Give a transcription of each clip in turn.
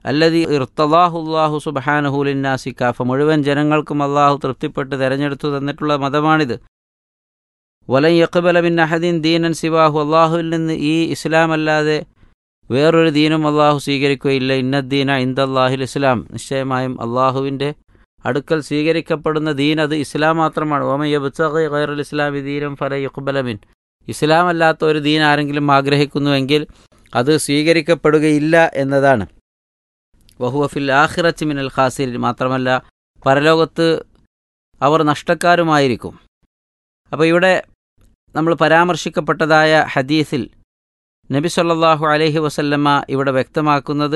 അല്ലതി ഇർത്തലാഹുല്ലാഹു സുബഹാനഹുലിന്നാസി കാഫ മുഴുവൻ ജനങ്ങൾക്കും അള്ളാഹു തൃപ്തിപ്പെട്ട് തെരഞ്ഞെടുത്തു തന്നിട്ടുള്ള മതമാണിത് വലൻ യക്കബല ബിൻ അഹദീൻ ദീനൻ സിവാഹു അള്ളാഹുവിൽ നിന്ന് ഈ ഇസ്ലാം അല്ലാതെ വേറൊരു ദീനും അള്ളാഹു സ്വീകരിക്കുകയില്ല ഇന്നദ്ദീന ഇന്ദല്ലാഹിൽ ഇസ്ലാം നിശ്ചയമായും അള്ളാഹുവിൻ്റെ അടുക്കൽ സ്വീകരിക്കപ്പെടുന്ന ദീൻ അത് ഇസ്ലാം മാത്രമാണ് ഓമയബുത്തഖി ഖൈറുൽ ഇസ്ലാമി ദീനം ഫല യുഖ്ബലമിൻ ഇസ്ലാം അല്ലാത്ത ഒരു ദീൻ ആരെങ്കിലും ആഗ്രഹിക്കുന്നുവെങ്കിൽ അത് സ്വീകരിക്കപ്പെടുകയില്ല എന്നതാണ് വഹുവഫിൽ ആഖിറച്ച് മിനൽ ഖാസിരിൻ മാത്രമല്ല പരലോകത്ത് അവർ നഷ്ടക്കാരുമായിരിക്കും അപ്പോൾ ഇവിടെ നമ്മൾ പരാമർശിക്കപ്പെട്ടതായ ഹദീസിൽ നബി സല്ലല്ലാഹു അലൈഹി വസല്ലമ്മ ഇവിടെ വ്യക്തമാക്കുന്നത്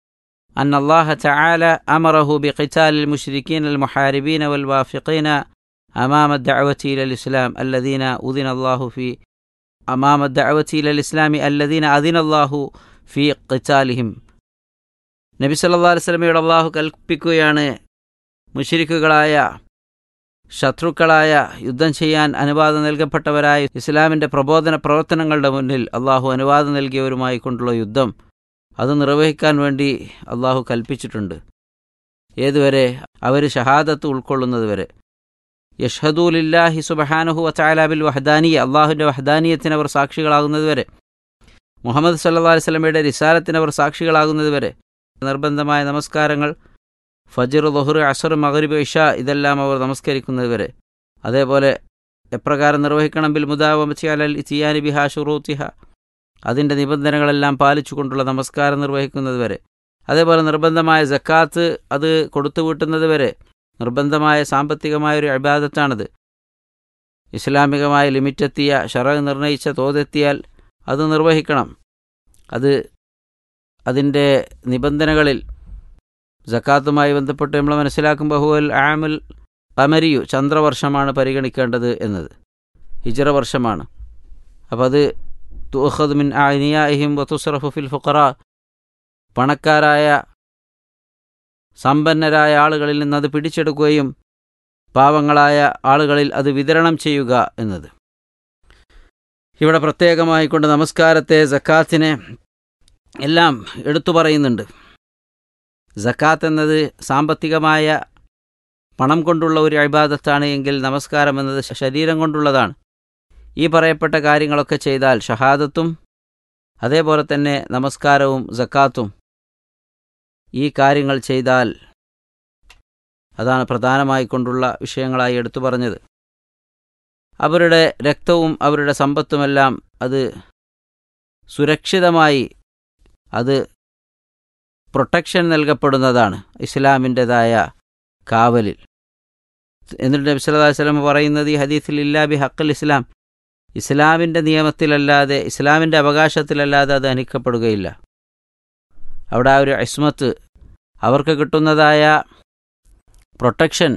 അൻ അള്ളാഹ ചാല അമറഹു ബി ഖിറ്റാലിൽ മുഷ്രിഖീൻ അൽ മുഹാരിബീൻ വൽ വാഫിഖീന അമാമ ദഅവത്തി ഇലൽ ഇസ്ലാം അല്ലദീന ഉദിൻ അള്ളാഹു ഫി അമാമ ദഅവത്തി ഇലൽ ഇസ്ലാമി അല്ലദീന അദിൻ അള്ളാഹു ഫി ഖിറ്റാലിഹിം നബി സല്ലല്ലാഹു അലൈഹി വസല്ലമയോട് അള്ളാഹു കൽപ്പിക്കുകയാണ് മുഷിരിക്കുകളായ ശത്രുക്കളായ യുദ്ധം ചെയ്യാൻ അനുവാദം നൽകപ്പെട്ടവരായ ഇസ്ലാമിൻ്റെ പ്രബോധന പ്രവർത്തനങ്ങളുടെ മുന്നിൽ അള്ളാഹു അനുവാദം നൽകിയവരുമായി കൊണ്ടുള്ള യുദ്ധം അത് നിർവഹിക്കാൻ വേണ്ടി അള്ളാഹു കൽപ്പിച്ചിട്ടുണ്ട് ഏതുവരെ അവർ ഷഹാദത്ത് ഉൾക്കൊള്ളുന്നത് വരെ യഷ്ഹദൂലില്ലാഹി സുബഹാനുഹു വച്ചാലാബിൽ വഹദാനിയ അള്ളാഹുവിൻ്റെ വഹദാനീയത്തിന് അവർ സാക്ഷികളാകുന്നത് വരെ മുഹമ്മദ് സല്ലാ വസ്ലമയുടെ റിസാലത്തിന് അവർ സാക്ഷികളാകുന്നത് വരെ നിർബന്ധമായ നമസ്കാരങ്ങൾ ഫജിർ ലൊഹുർ അസർ മഗരിബ് ഇഷ ഇതെല്ലാം അവർ നമസ്കരിക്കുന്നത് വരെ അതേപോലെ എപ്രകാരം നിർവഹിക്കണം ബിൽ മുദാവമച്ചി അലൽ ഇത്തിയാനി ബിഹ ഷുറൂത്തിഹ അതിൻ്റെ നിബന്ധനകളെല്ലാം പാലിച്ചുകൊണ്ടുള്ള നമസ്കാരം നിർവഹിക്കുന്നത് വരെ അതേപോലെ നിർബന്ധമായ ജക്കാത്ത് അത് കൊടുത്തു വീട്ടുന്നത് വരെ നിർബന്ധമായ സാമ്പത്തികമായ ഒരു അബാദത്താണത് ഇസ്ലാമികമായ ലിമിറ്റെത്തിയ ഷറ നിർണയിച്ച തോതെത്തിയാൽ അത് നിർവഹിക്കണം അത് അതിൻ്റെ നിബന്ധനകളിൽ ജക്കാത്തുമായി ബന്ധപ്പെട്ട് നമ്മൾ മനസ്സിലാക്കുമ്പോൾ ഹുവൽ ആമുൽ കമരിയു ചന്ദ്രവർഷമാണ് പരിഗണിക്കേണ്ടത് എന്നത് ഹിജറ വർഷമാണ് അപ്പോൾ അത് തുഹദ് മിൻ അനിയാഹിം വത്തുസറഫു ഫിൽ ഫുഖറ പണക്കാരായ സമ്പന്നരായ ആളുകളിൽ നിന്ന് അത് പിടിച്ചെടുക്കുകയും പാവങ്ങളായ ആളുകളിൽ അത് വിതരണം ചെയ്യുക എന്നത് ഇവിടെ പ്രത്യേകമായിക്കൊണ്ട് നമസ്കാരത്തെ ജക്കാത്തിനെ എല്ലാം എടുത്തു പറയുന്നുണ്ട് ജക്കാത്ത് എന്നത് സാമ്പത്തികമായ പണം കൊണ്ടുള്ള ഒരു അഭിബാദത്താണ് എങ്കിൽ നമസ്കാരം എന്നത് ശരീരം കൊണ്ടുള്ളതാണ് ഈ പറയപ്പെട്ട കാര്യങ്ങളൊക്കെ ചെയ്താൽ ഷഹാദത്തും അതേപോലെ തന്നെ നമസ്കാരവും ജക്കാത്തും ഈ കാര്യങ്ങൾ ചെയ്താൽ അതാണ് പ്രധാനമായി കൊണ്ടുള്ള വിഷയങ്ങളായി എടുത്തു പറഞ്ഞത് അവരുടെ രക്തവും അവരുടെ സമ്പത്തുമെല്ലാം അത് സുരക്ഷിതമായി അത് പ്രൊട്ടക്ഷൻ നൽകപ്പെടുന്നതാണ് ഇസ്ലാമിൻ്റെതായ കാവലിൽ എന്നിട്ട് നബി സല്ലല്ലാഹു അലൈഹി വസല്ലം പറയുന്നത് ഈ ഹദീസിൽ ഇല്ലാ ബി ഹക്കൽ ഇസ്ലാം ഇസ്ലാമിൻ്റെ നിയമത്തിലല്ലാതെ ഇസ്ലാമിൻ്റെ അവകാശത്തിലല്ലാതെ അത് ഹനിക്കപ്പെടുകയില്ല അവിടെ ആ ഒരു ഇസ്മത്ത് അവർക്ക് കിട്ടുന്നതായ പ്രൊട്ടക്ഷൻ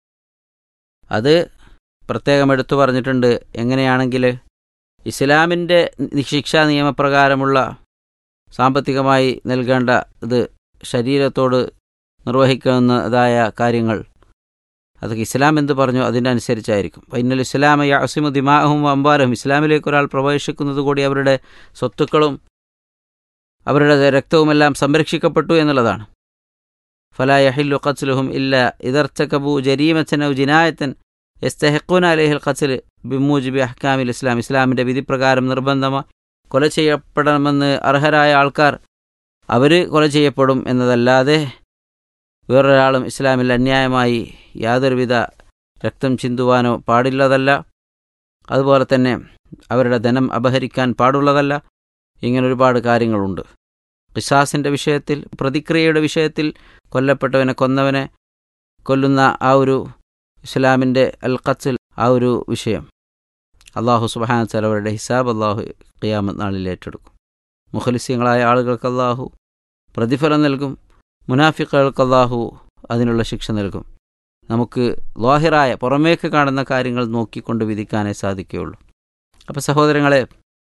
അത് പ്രത്യേകം എടുത്തു പറഞ്ഞിട്ടുണ്ട് എങ്ങനെയാണെങ്കിൽ ഇസ്ലാമിൻ്റെ ശിക്ഷാ നിയമപ്രകാരമുള്ള സാമ്പത്തികമായി നൽകേണ്ട ഇത് ശരീരത്തോട് നിർവഹിക്കുന്നതായ കാര്യങ്ങൾ അതൊക്കെ ഇസ്ലാം എന്ത് പറഞ്ഞു അതിൻ്റെ അനുസരിച്ചായിരിക്കും ഇന്നൽ ഇസ്ലാമ യാസിമു ദിമാഹും അമ്പാലും ഇസ്ലാമിലേക്ക് ഒരാൾ പ്രവേശിക്കുന്നത് കൂടി അവരുടെ സ്വത്തുക്കളും അവരുടെ രക്തവുമെല്ലാം സംരക്ഷിക്കപ്പെട്ടു എന്നുള്ളതാണ് ഫലാ യഹില്ലു ഖത്ലുഹും ഇല്ല ഇദർത്തകബു ജരീമത്തൻ ഔ ജിനായത്തൻ യസ്തഹഖൂൻ അലഹിൽ ഖത്ൽ ബിമൂജിബി അഹ്കാമിൽ ഇസ്ലാം ഇസ്ലാമിൻ്റെ വിധിപ്രകാരം നിർബന്ധമായി കൊല ചെയ്യപ്പെടണമെന്ന് അർഹരായ ആൾക്കാർ അവർ കൊല ചെയ്യപ്പെടും എന്നതല്ലാതെ വേറൊരാളും ഇസ്ലാമിൽ അന്യായമായി യാതൊരുവിധ രക്തം ചിന്തുവാനോ പാടില്ലതല്ല അതുപോലെ തന്നെ അവരുടെ ധനം അപഹരിക്കാൻ പാടുള്ളതല്ല ഇങ്ങനെ ഒരുപാട് കാര്യങ്ങളുണ്ട് ഖിസാസിൻ്റെ വിഷയത്തിൽ പ്രതിക്രിയയുടെ വിഷയത്തിൽ കൊല്ലപ്പെട്ടവനെ കൊന്നവനെ കൊല്ലുന്ന ആ ഒരു ഇസ്ലാമിൻ്റെ അൽ ഖത്തിൽ ആ ഒരു വിഷയം അള്ളാഹു സുബാന അവരുടെ ഹിസാബ് അള്ളാഹു ഖിയാമത്ത് നാളിൽ ഏറ്റെടുക്കും മുഖലിസ്യങ്ങളായ ആളുകൾക്ക് അള്ളാഹു പ്രതിഫലം നൽകും മുനാഫിക്കുകൾക്ക് അള്ളാഹു അതിനുള്ള ശിക്ഷ നൽകും നമുക്ക് ലാഹിറായ പുറമേക്ക് കാണുന്ന കാര്യങ്ങൾ നോക്കിക്കൊണ്ട് വിധിക്കാനേ സാധിക്കുകയുള്ളൂ അപ്പോൾ സഹോദരങ്ങളെ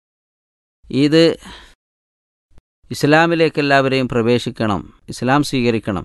ഇത് ഇസ്ലാമിലേക്ക് എല്ലാവരെയും പ്രവേശിക്കണം ഇസ്ലാം സ്വീകരിക്കണം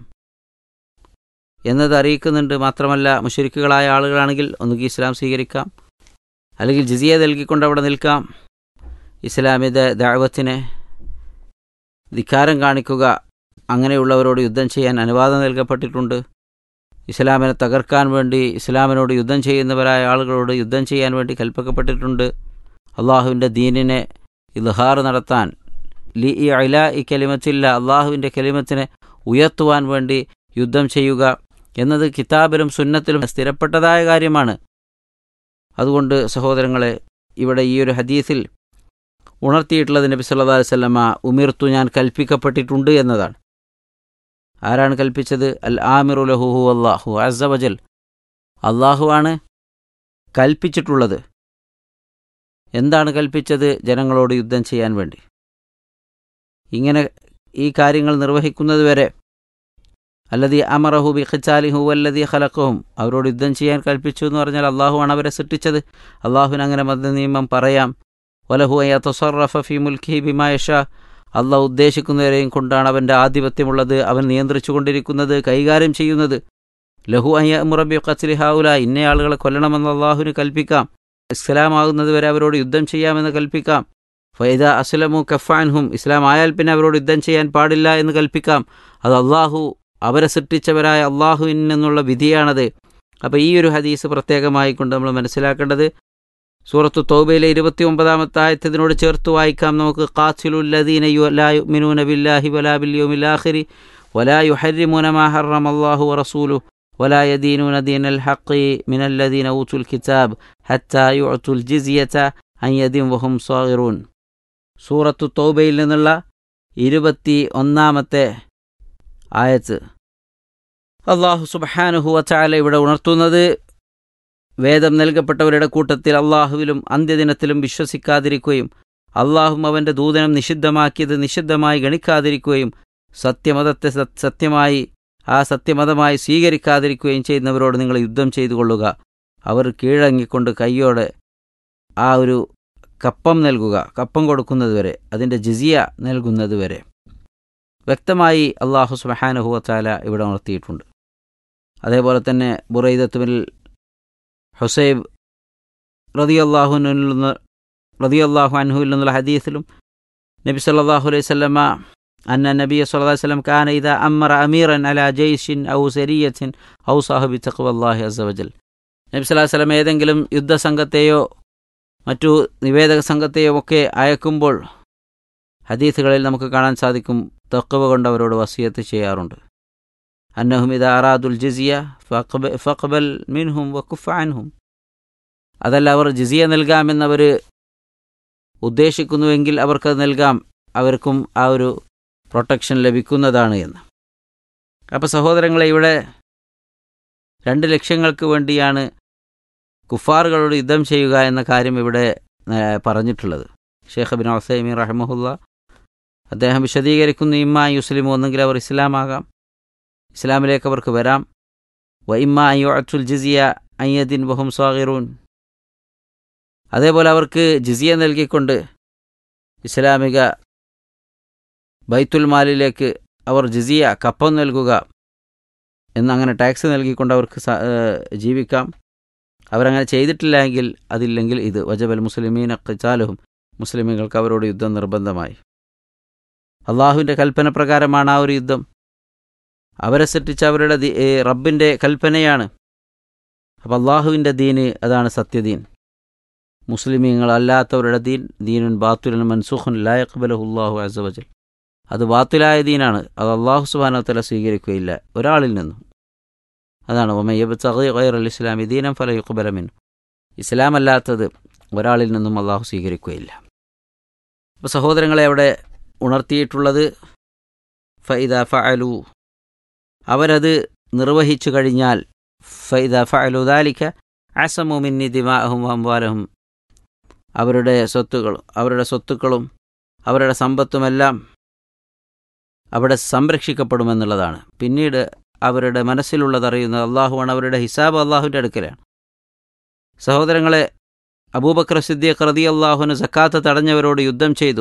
എന്നത് അറിയിക്കുന്നുണ്ട് മാത്രമല്ല മുഷരിക്കുകളായ ആളുകളാണെങ്കിൽ ഒന്നുകിൽ ഇസ്ലാം സ്വീകരിക്കാം അല്ലെങ്കിൽ ജിസിയ നൽകിക്കൊണ്ട് അവിടെ നിൽക്കാം ഇസ്ലാമിക ദാവത്തിനെ ധിക്കാരം കാണിക്കുക അങ്ങനെയുള്ളവരോട് യുദ്ധം ചെയ്യാൻ അനുവാദം നൽകപ്പെട്ടിട്ടുണ്ട് ഇസ്ലാമിനെ തകർക്കാൻ വേണ്ടി ഇസ്ലാമിനോട് യുദ്ധം ചെയ്യുന്നവരായ ആളുകളോട് യുദ്ധം ചെയ്യാൻ വേണ്ടി കൽപ്പിക്കപ്പെട്ടിട്ടുണ്ട് അള്ളാഹുവിൻ്റെ ദീനിനെ ഇൽഹാർ നടത്താൻ ലി ഇ അല ഈ കലിമത്തില്ല അള്ളാഹുവിൻ്റെ കലിമത്തിനെ ഉയർത്തുവാൻ വേണ്ടി യുദ്ധം ചെയ്യുക എന്നത് കിതാബിലും സുന്നത്തിലും സ്ഥിരപ്പെട്ടതായ കാര്യമാണ് അതുകൊണ്ട് സഹോദരങ്ങളെ ഇവിടെ ഈ ഒരു ഹദീസിൽ ഉണർത്തിയിട്ടുള്ളത് നബി സല്ലാ വല്ലമ ഉമിർത്തു ഞാൻ കൽപ്പിക്കപ്പെട്ടിട്ടുണ്ട് എന്നതാണ് ആരാണ് കൽപ്പിച്ചത് അൽ ആമിറു ലഹുഹു അള്ളാഹു അസവജൽ അള്ളാഹുവാണ് കൽപ്പിച്ചിട്ടുള്ളത് എന്താണ് കൽപ്പിച്ചത് ജനങ്ങളോട് യുദ്ധം ചെയ്യാൻ വേണ്ടി ഇങ്ങനെ ഈ കാര്യങ്ങൾ നിർവഹിക്കുന്നത് വരെ അല്ലതി അമറഹു ബി ഖിച്ചാലിഹു അല്ലതി ഖലഖുഹും അവരോട് യുദ്ധം ചെയ്യാൻ കൽപ്പിച്ചു എന്ന് പറഞ്ഞാൽ അള്ളാഹുവാണ് അവരെ സൃഷ്ടിച്ചത് അള്ളാഹുവിന് അങ്ങനെ മതനിയമം പറയാം വലഹു അയ്യ തൊസറഫ ഫി മുൽഖി ബിമായഷ അള്ളാഹ് ഉദ്ദേശിക്കുന്നവരെയും കൊണ്ടാണ് അവൻ്റെ ആധിപത്യമുള്ളത് അവൻ നിയന്ത്രിച്ചു കൊണ്ടിരിക്കുന്നത് കൈകാര്യം ചെയ്യുന്നത് ലഹു അയ്യ മുറബി ഖസ്ലി ഹാവുല ഇന്ന ആളുകളെ കൊല്ലണമെന്ന് അള്ളാഹുവിന് കൽപ്പിക്കാം ഇസ്ലാമാകുന്നത് വരെ അവരോട് യുദ്ധം ചെയ്യാമെന്ന് കൽപ്പിക്കാം ഫൈദ അസ്ലമു കഫാൻഹും ഇസ്ലാം ആയാൽ പിന്നെ അവരോട് യുദ്ധം ചെയ്യാൻ പാടില്ല എന്ന് കൽപ്പിക്കാം അത് അള്ളാഹു അവരെ സൃഷ്ടിച്ചവരായ അള്ളാഹുവിൽ നിന്നുള്ള വിധിയാണത് അപ്പോൾ ഈ ഒരു ഹദീസ് പ്രത്യേകമായി കൊണ്ട് നമ്മൾ മനസ്സിലാക്കേണ്ടത് സൂറത്തു തൗബയിലെ ഇരുപത്തി ഒമ്പതാമത്തെ ആയത്തിനോട് ചേർത്ത് വായിക്കാം നമുക്ക് ഖാസിലുല്ലദീന യുലായുമിനൂന ബില്ലാഹി വലാ ബില്യോമിലാഖിരി വലാ യുഹരിമുന മാ ഹറം അല്ലാഹു വറസൂലു ولا يدينون دين الحق من الذين أوتوا الكتاب حتى يعطوا الجزية عن يد وهم صاغرون സൂറത്തു തൗബയിൽ നിന്നുള്ള ഇരുപത്തി ഒന്നാമത്തെ ആയത്ത് അള്ളാഹു സുബഹാനുഹു വച്ചാല ഇവിടെ ഉണർത്തുന്നത് വേദം നൽകപ്പെട്ടവരുടെ കൂട്ടത്തിൽ അള്ളാഹുവിലും അന്ത്യദിനത്തിലും വിശ്വസിക്കാതിരിക്കുകയും അള്ളാഹും അവൻ്റെ ദൂതനം നിഷിദ്ധമാക്കിയത് നിഷിദ്ധമായി ഗണിക്കാതിരിക്കുകയും സത്യമതത്തെ സത്യമായി ആ സത്യമതമായി സ്വീകരിക്കാതിരിക്കുകയും ചെയ്യുന്നവരോട് നിങ്ങൾ യുദ്ധം ചെയ്തു കൊള്ളുക അവർ കീഴടങ്ങിക്കൊണ്ട് കൈയോടെ ആ ഒരു കപ്പം നൽകുക കപ്പം കൊടുക്കുന്നതുവരെ അതിൻ്റെ ജിസിയ നൽകുന്നതുവരെ വ്യക്തമായി അള്ളാഹു സുബഹാനുഹുവത്താല ഇവിടെ ഉണർത്തിയിട്ടുണ്ട് അതേപോലെ തന്നെ ബുറൈദത്തുമിൽ ഹുസൈബ് റതിയല്ലാഹുനിൽ നിന്ന് റതിയല്ലാഹു അൻഹുവിൽ നിന്നുള്ള ഹദീസിലും നബി സല്ലാഹു അലൈഹി സ്വല്ലമ്മ അന്ന നബി സല്ലല്ലാഹു അലൈഹി വസല്ലം കാന ഇദാ അമ്മറ അമീറൻ അലാ ജയ്ഷിൻ ഔ സരിയത്തിൻ ഔ സാഹബി തഖ്വല്ലാഹി അസ്സവജൽ നബി സല്ലല്ലാഹു അലൈഹി വസല്ലം ഏതെങ്കിലും യുദ്ധസംഘത്തെയോ മറ്റു നിവേദക സംഘത്തെയോ ഒക്കെ അയക്കുമ്പോൾ ഹദീസുകളിൽ നമുക്ക് കാണാൻ സാധിക്കും തക്കവ കൊണ്ട് അവരോട് വസിയത്ത് ചെയ്യാറുണ്ട് അന്നഹുമിദ അറാദുൽ ജിസിയ ഫഖബൽ മിൻഹും വക്കുഫ അൻഹും അതല്ല അവർ ജിസിയ നൽകാമെന്നവർ ഉദ്ദേശിക്കുന്നുവെങ്കിൽ അവർക്കത് നൽകാം അവർക്കും ആ ഒരു പ്രൊട്ടക്ഷൻ ലഭിക്കുന്നതാണ് എന്ന് അപ്പോൾ സഹോദരങ്ങളെ ഇവിടെ രണ്ട് ലക്ഷ്യങ്ങൾക്ക് വേണ്ടിയാണ് കുഫാറുകളോട് യുദ്ധം ചെയ്യുക എന്ന കാര്യം ഇവിടെ പറഞ്ഞിട്ടുള്ളത് ഷേഖ് ബിൻ ഒസൈമി റഹമുല്ല അദ്ദേഹം വിശദീകരിക്കുന്ന ഇമ്മ യുസ്ലിം ഒന്നെങ്കിൽ അവർ ഇസ്ലാമാകാം ഇസ്ലാമിലേക്ക് അവർക്ക് വരാം വ ഇമ്മ അയ്യുഅത്തുൽ ജിസിയ അയ്യദിൻ വഹും സ്വാഹിറൂൻ അതേപോലെ അവർക്ക് ജിസിയ നൽകിക്കൊണ്ട് ഇസ്ലാമിക ബൈത്തുൽ മാലിലേക്ക് അവർ ജിസിയ കപ്പം നൽകുക എന്നങ്ങനെ ടാക്സ് നൽകിക്കൊണ്ട് അവർക്ക് ജീവിക്കാം അവരങ്ങനെ ചെയ്തിട്ടില്ല എങ്കിൽ അതില്ലെങ്കിൽ ഇത് വജബൽ മുസ്ലിമീൻ ഖിച്ചാലുഹും മുസ്ലിമീങ്ങൾക്ക് അവരോട് യുദ്ധം നിർബന്ധമായി അള്ളാഹുവിൻ്റെ കൽപ്പന പ്രകാരമാണ് ആ ഒരു യുദ്ധം അവരെ സൃഷ്ടിച്ച അവരുടെ റബ്ബിൻ്റെ കൽപ്പനയാണ് അപ്പം അള്ളാഹുവിൻ്റെ ദീന് അതാണ് സത്യദീൻ മുസ്ലിമീങ്ങൾ അല്ലാത്തവരുടെ ദീൻ ദീനുൻ ബാത്തുലൻ മൻസുഖുൻ ലായഖ്ബലഹുല്ലാഹു അസവജൽ അത് ബാത്തിലായ ദീനാണ് അത് അള്ളാഹു സുബാനത്തല സ്വീകരിക്കുകയില്ല ഒരാളിൽ നിന്നും അതാണ് ഒമയ്യബ് തകൈർ ഇസ്ലാമി ദീനം ഫല യുഖബലമിൻ ഇസ്ലാം അല്ലാത്തത് ഒരാളിൽ നിന്നും അള്ളാഹു സ്വീകരിക്കുകയില്ല അപ്പോൾ സഹോദരങ്ങളെ അവിടെ ഉണർത്തിയിട്ടുള്ളത് ഫൈദ ഫഅലു അവരത് നിർവഹിച്ചു കഴിഞ്ഞാൽ ഫൈദ ഫഅലു ദാലിക്ക അസമു മിന്നി ദിമാഹും അംവാലഹും അവരുടെ സ്വത്തുകളും അവരുടെ സ്വത്തുക്കളും അവരുടെ സമ്പത്തുമെല്ലാം അവിടെ സംരക്ഷിക്കപ്പെടുമെന്നുള്ളതാണ് പിന്നീട് അവരുടെ മനസ്സിലുള്ളതറിയുന്നത് അള്ളാഹുവാണ് അവരുടെ ഹിസാബ് അള്ളാഹുവിൻ്റെ അടുക്കലാണ് സഹോദരങ്ങളെ അബൂബക്കർ സിദ്ദീഖ് റതി അള്ളാഹുന് സക്കാത്ത് തടഞ്ഞവരോട് യുദ്ധം ചെയ്തു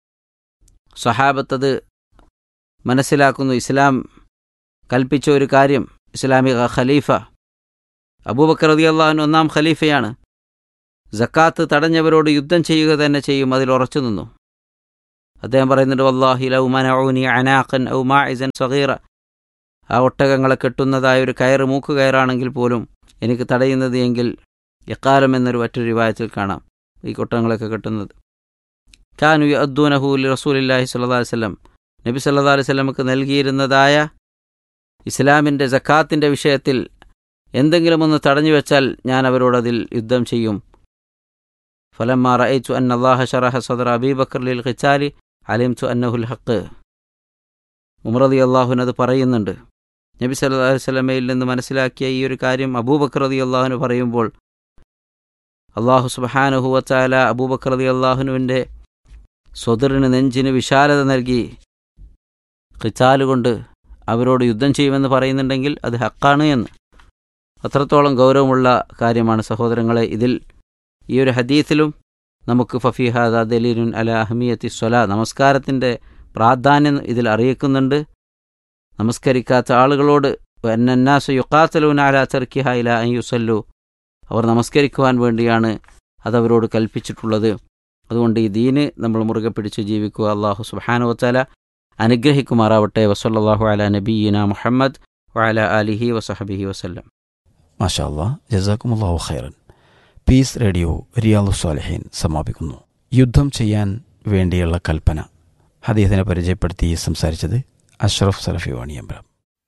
സഹാബത്തത് മനസ്സിലാക്കുന്നു ഇസ്ലാം കൽപ്പിച്ച ഒരു കാര്യം ഇസ്ലാമിക ഖലീഫ അബൂബക്കർ റതി അള്ളാഹുൻ ഒന്നാം ഖലീഫയാണ് സക്കാത്ത് തടഞ്ഞവരോട് യുദ്ധം ചെയ്യുക തന്നെ ചെയ്യും അതിൽ ഉറച്ചു നിന്നു അദ്ദേഹം പറയുന്നുണ്ട് വല്ലാഹി ലൗ മനഊനി അനാഖൻ ഔ മാഇസൻ സഗീറ ആ ഒട്ടകങ്ങളെ കെട്ടുന്നതായ ഒരു കയറ് മൂക്ക് കയറാണെങ്കിൽ പോലും എനിക്ക് തടയുന്നത് എങ്കിൽ എക്കാലം എന്നൊരു മറ്റൊരു രൂപായത്തിൽ കാണാം ഈ ഒട്ടകങ്ങളൊക്കെ കെട്ടുന്നത് ഖാനു അദ്ദൂനഹു റസൂലില്ലാഹി സല്ലാ വല്ലം നബി സല്ലാ അലൈഹി സ്വലമക്ക് നൽകിയിരുന്നതായ ഇസ്ലാമിൻ്റെ ജക്കാത്തിൻ്റെ വിഷയത്തിൽ എന്തെങ്കിലും ഒന്ന് തടഞ്ഞു വെച്ചാൽ ഞാൻ അവരോട് അതിൽ യുദ്ധം ചെയ്യും ഫലമ്മ റഅയ്തു അൻ അള്ളാഹ ഷറഹ സദർ അബീ ബക്കർ ലിൽ ഖിച്ചാലി അലിംതു അന്നഹുൽ ഹക്ക് ഉമറദി അള്ളാഹുവിനത് പറയുന്നുണ്ട് നബി സല്ലല്ലാഹു അലൈഹി വസല്ലമയിൽ നിന്ന് മനസ്സിലാക്കിയ ഈ ഒരു കാര്യം അബൂബക്കർ റതി അള്ളാഹുന് പറയുമ്പോൾ അള്ളാഹു സുബഹാനഹു വച്ചാല അബൂബക്കർ റതി അള്ളാഹുനുവിൻ്റെ സ്വദറിന് നെഞ്ചിന് വിശാലത നൽകി ഖിച്ചാലുകൊണ്ട് അവരോട് യുദ്ധം ചെയ്യുമെന്ന് പറയുന്നുണ്ടെങ്കിൽ അത് ഹക്കാണ് എന്ന് അത്രത്തോളം ഗൗരവമുള്ള കാര്യമാണ് സഹോദരങ്ങളെ ഇതിൽ ഈ ഒരു ഹദീസിലും നമുക്ക് ഫഫിഹാദ ദലീലുൻ അല അഹമിയത്തി സ്വല നമസ്കാരത്തിൻ്റെ പ്രാധാന്യം ഇതിൽ അറിയിക്കുന്നുണ്ട് നമസ്കരിക്കാത്ത ആളുകളോട് എന്നന്നാസ് യുക്കാത്തലൂൻ അല ചർക്കിഹ ഇല യുസല്ലു അവർ നമസ്കരിക്കുവാൻ വേണ്ടിയാണ് അതവരോട് കൽപ്പിച്ചിട്ടുള്ളത് അതുകൊണ്ട് ഈ ദീന് നമ്മൾ മുറുകെ പിടിച്ച് ജീവിക്കുക അള്ളാഹു സുബാനുവത്താല അനുഗ്രഹിക്കുമാറാവട്ടെ വസല്ലാഹു അല നബീന മുഹമ്മദ് വഅല അലിഹി വസഹബിഹി വസല്ലം മാഷാ അല്ലാ ജസാക്കുമുല്ലാഹു ഖൈറൻ പീസ് റേഡിയോ റിയാലു സ്വാലഹീൻ സമാപിക്കുന്നു യുദ്ധം ചെയ്യാൻ വേണ്ടിയുള്ള കൽപ്പന ഹദീസിനെ പരിചയപ്പെടുത്തി സംസാരിച്ചത് അഷ്റഫ് സലഫി വാണിയമ്പലം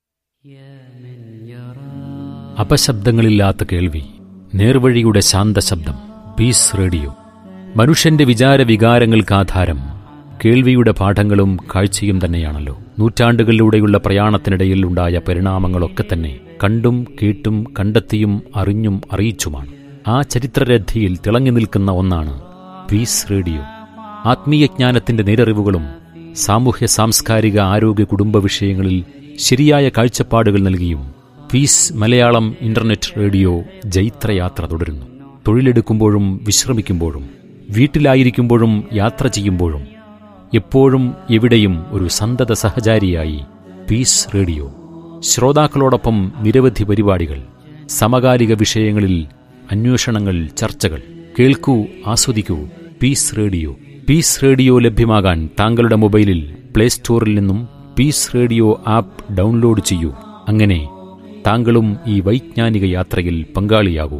അപശബ്ദങ്ങളില്ലാത്ത കേൾവി നേർവഴിയുടെ ശാന്തശബ്ദം പീസ് റേഡിയോ മനുഷ്യന്റെ വിചാര വികാരങ്ങൾക്ക് ആധാരം കേൾവിയുടെ പാഠങ്ങളും കാഴ്ചയും തന്നെയാണല്ലോ നൂറ്റാണ്ടുകളിലൂടെയുള്ള പ്രയാണത്തിനിടയിൽ ഉണ്ടായ പരിണാമങ്ങളൊക്കെ തന്നെ കണ്ടും കേട്ടും കണ്ടെത്തിയും അറിഞ്ഞും അറിയിച്ചുമാണ് ആ ചരിത്രരഥിയിൽ തിളങ്ങി നിൽക്കുന്ന ഒന്നാണ് പീസ് റേഡിയോ ആത്മീയജ്ഞാനത്തിന്റെ നേരറിവുകളും സാമൂഹ്യ സാംസ്കാരിക ആരോഗ്യ കുടുംബ വിഷയങ്ങളിൽ ശരിയായ കാഴ്ചപ്പാടുകൾ നൽകിയും പീസ് മലയാളം ഇന്റർനെറ്റ് റേഡിയോ ജൈത്രയാത്ര തുടരുന്നു തൊഴിലെടുക്കുമ്പോഴും വിശ്രമിക്കുമ്പോഴും വീട്ടിലായിരിക്കുമ്പോഴും യാത്ര ചെയ്യുമ്പോഴും എപ്പോഴും എവിടെയും ഒരു സന്തത സഹചാരിയായി പീസ് റേഡിയോ ശ്രോതാക്കളോടൊപ്പം നിരവധി പരിപാടികൾ സമകാലിക വിഷയങ്ങളിൽ അന്വേഷണങ്ങൾ ചർച്ചകൾ കേൾക്കൂ ആസ്വദിക്കൂ പീസ് റേഡിയോ പീസ് റേഡിയോ ലഭ്യമാകാൻ താങ്കളുടെ മൊബൈലിൽ പ്ലേ സ്റ്റോറിൽ നിന്നും പീസ് റേഡിയോ ആപ്പ് ഡൗൺലോഡ് ചെയ്യൂ അങ്ങനെ താങ്കളും ഈ വൈജ്ഞാനിക യാത്രയിൽ പങ്കാളിയാകൂ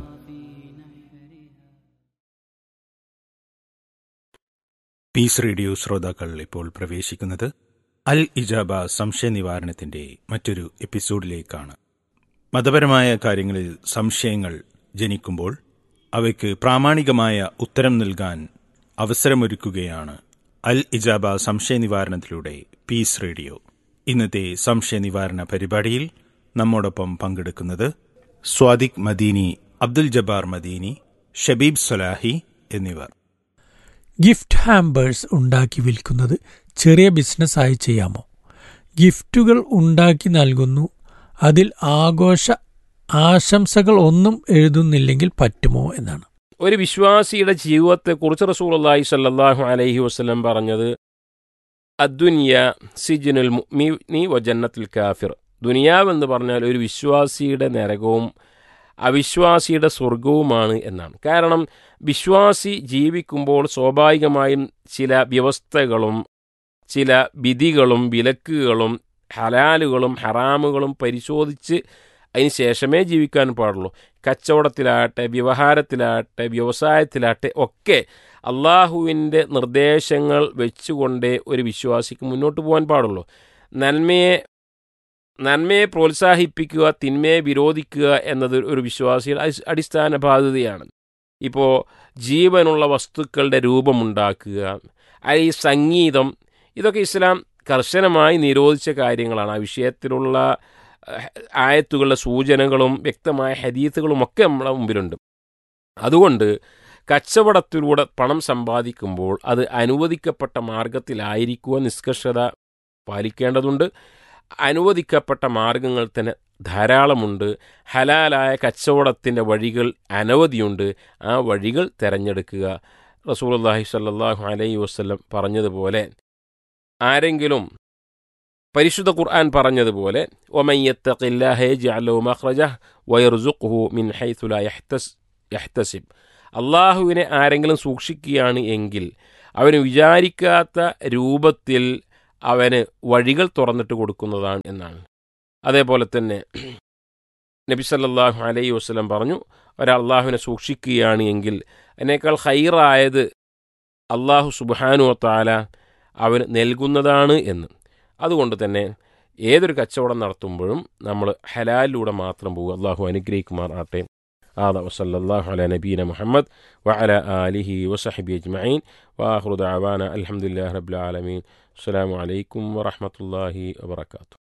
പീസ് റേഡിയോ ശ്രോതാക്കൾ ഇപ്പോൾ പ്രവേശിക്കുന്നത് അൽ ഇജാബ സംശയ നിവാരണത്തിന്റെ മറ്റൊരു എപ്പിസോഡിലേക്കാണ് മതപരമായ കാര്യങ്ങളിൽ സംശയങ്ങൾ ജനിക്കുമ്പോൾ അവയ്ക്ക് പ്രാമാണികമായ ഉത്തരം നൽകാൻ അവസരമൊരുക്കുകയാണ് അൽ ഇജാബ സംശയ നിവാരണത്തിലൂടെ പീസ് റേഡിയോ ഇന്നത്തെ സംശയ നിവാരണ പരിപാടിയിൽ നമ്മോടൊപ്പം പങ്കെടുക്കുന്നത് സ്വാദിഖ് മദീനി അബ്ദുൽ ജബ്ബാർ മദീനി ഷബീബ് സലാഹി എന്നിവർ ഗിഫ്റ്റ് ഹാമ്പേഴ്സ് ഉണ്ടാക്കി വിൽക്കുന്നത് ചെറിയ ബിസിനസ്സായി ചെയ്യാമോ ഗിഫ്റ്റുകൾ ഉണ്ടാക്കി നൽകുന്നു അതിൽ ആഘോഷ ആശംസകൾ ഒന്നും എഴുതുന്നില്ലെങ്കിൽ പറ്റുമോ എന്നാണ് ഒരു വിശ്വാസിയുടെ ജീവിതത്തെക്കുറിച്ച് റസൂലുള്ളാഹി സ്വല്ലല്ലാഹു അലൈഹി വസല്ലം പറഞ്ഞത് അദ്ദുനിയ സിജുനുൽ മുഅ്മിനി വജന്നത്തുൽ കാഫിർ ദുനിയാവെന്ന് പറഞ്ഞാൽ ഒരു വിശ്വാസിയുടെ നരകവും അവിശ്വാസിയുടെ സ്വർഗവുമാണ് എന്നാണ് കാരണം വിശ്വാസി ജീവിക്കുമ്പോൾ സ്വാഭാവികമായും ചില വ്യവസ്ഥകളും ചില വിധികളും വിലക്കുകളും ഹലാലുകളും ഹറാമുകളും പരിശോധിച്ച് അതിന് ശേഷമേ ജീവിക്കാൻ പാടുള്ളൂ കച്ചവടത്തിലാകട്ടെ വ്യവഹാരത്തിലാകട്ടെ വ്യവസായത്തിലാകട്ടെ ഒക്കെ അള്ളാഹുവിൻ്റെ നിർദ്ദേശങ്ങൾ വെച്ചുകൊണ്ടേ ഒരു വിശ്വാസിക്ക് മുന്നോട്ട് പോകാൻ പാടുള്ളൂ നന്മയെ നന്മയെ പ്രോത്സാഹിപ്പിക്കുക തിന്മയെ വിരോധിക്കുക എന്നത് ഒരു വിശ്വാസിയുടെ അടിസ്ഥാന ബാധ്യതയാണ് ഇപ്പോൾ ജീവനുള്ള വസ്തുക്കളുടെ രൂപമുണ്ടാക്കുക ഈ സംഗീതം ഇതൊക്കെ ഇസ്ലാം കർശനമായി നിരോധിച്ച കാര്യങ്ങളാണ് ആ വിഷയത്തിലുള്ള ആയത്തുകളുടെ സൂചനകളും വ്യക്തമായ ഹദീത്തുകളും ഒക്കെ നമ്മളെ മുമ്പിലുണ്ട് അതുകൊണ്ട് കച്ചവടത്തിലൂടെ പണം സമ്പാദിക്കുമ്പോൾ അത് അനുവദിക്കപ്പെട്ട മാർഗത്തിലായിരിക്കുക നിഷ്കർഷത പാലിക്കേണ്ടതുണ്ട് അനുവദിക്കപ്പെട്ട മാർഗങ്ങൾ തന്നെ ധാരാളമുണ്ട് ഹലാലായ കച്ചവടത്തിൻ്റെ വഴികൾ അനവധിയുണ്ട് ആ വഴികൾ തിരഞ്ഞെടുക്കുക റസൂലുള്ളാഹി സ്വല്ലല്ലാഹു അലൈഹി വസല്ലം പറഞ്ഞതുപോലെ ആരെങ്കിലും പരിശുദ്ധ ഖുർആൻ പറഞ്ഞതുപോലെ മിൻ ഹൈത്തു ലാ യഹ്തസിബ് അള്ളാഹുവിനെ ആരെങ്കിലും സൂക്ഷിക്കുകയാണ് എങ്കിൽ അവന് വിചാരിക്കാത്ത രൂപത്തിൽ അവന് വഴികൾ തുറന്നിട്ട് കൊടുക്കുന്നതാണ് എന്നാണ് അതേപോലെ തന്നെ നബി സല്ലല്ലാഹു അലൈഹി വസ്ലം പറഞ്ഞു ഒരാൾ അള്ളാഹുവിനെ സൂക്ഷിക്കുകയാണ് എങ്കിൽ അതിനേക്കാൾ ഹൈറായത് അള്ളാഹു സുബാനു താല അവന് നൽകുന്നതാണ് എന്ന് അതുകൊണ്ട് തന്നെ ഏതൊരു കച്ചവടം നടത്തുമ്പോഴും നമ്മൾ ഹലാലിലൂടെ മാത്രം പോകുക അള്ളാഹു അനുഗ്രഹിക്കുമാറാട്ടെ ആദ വസല്ലാഹു അല നബീന മുഹമ്മദ് വഅല ആലിഹി വസഹബി അജ്മഈൻ വാഹുദ അവാന അലഹമുല്ലാ റബ്ബുൽ ആലമീൻ അസ്സലാമു അലൈക്കും വറഹ്മത്തുള്ളാഹി വബറകാതുഹു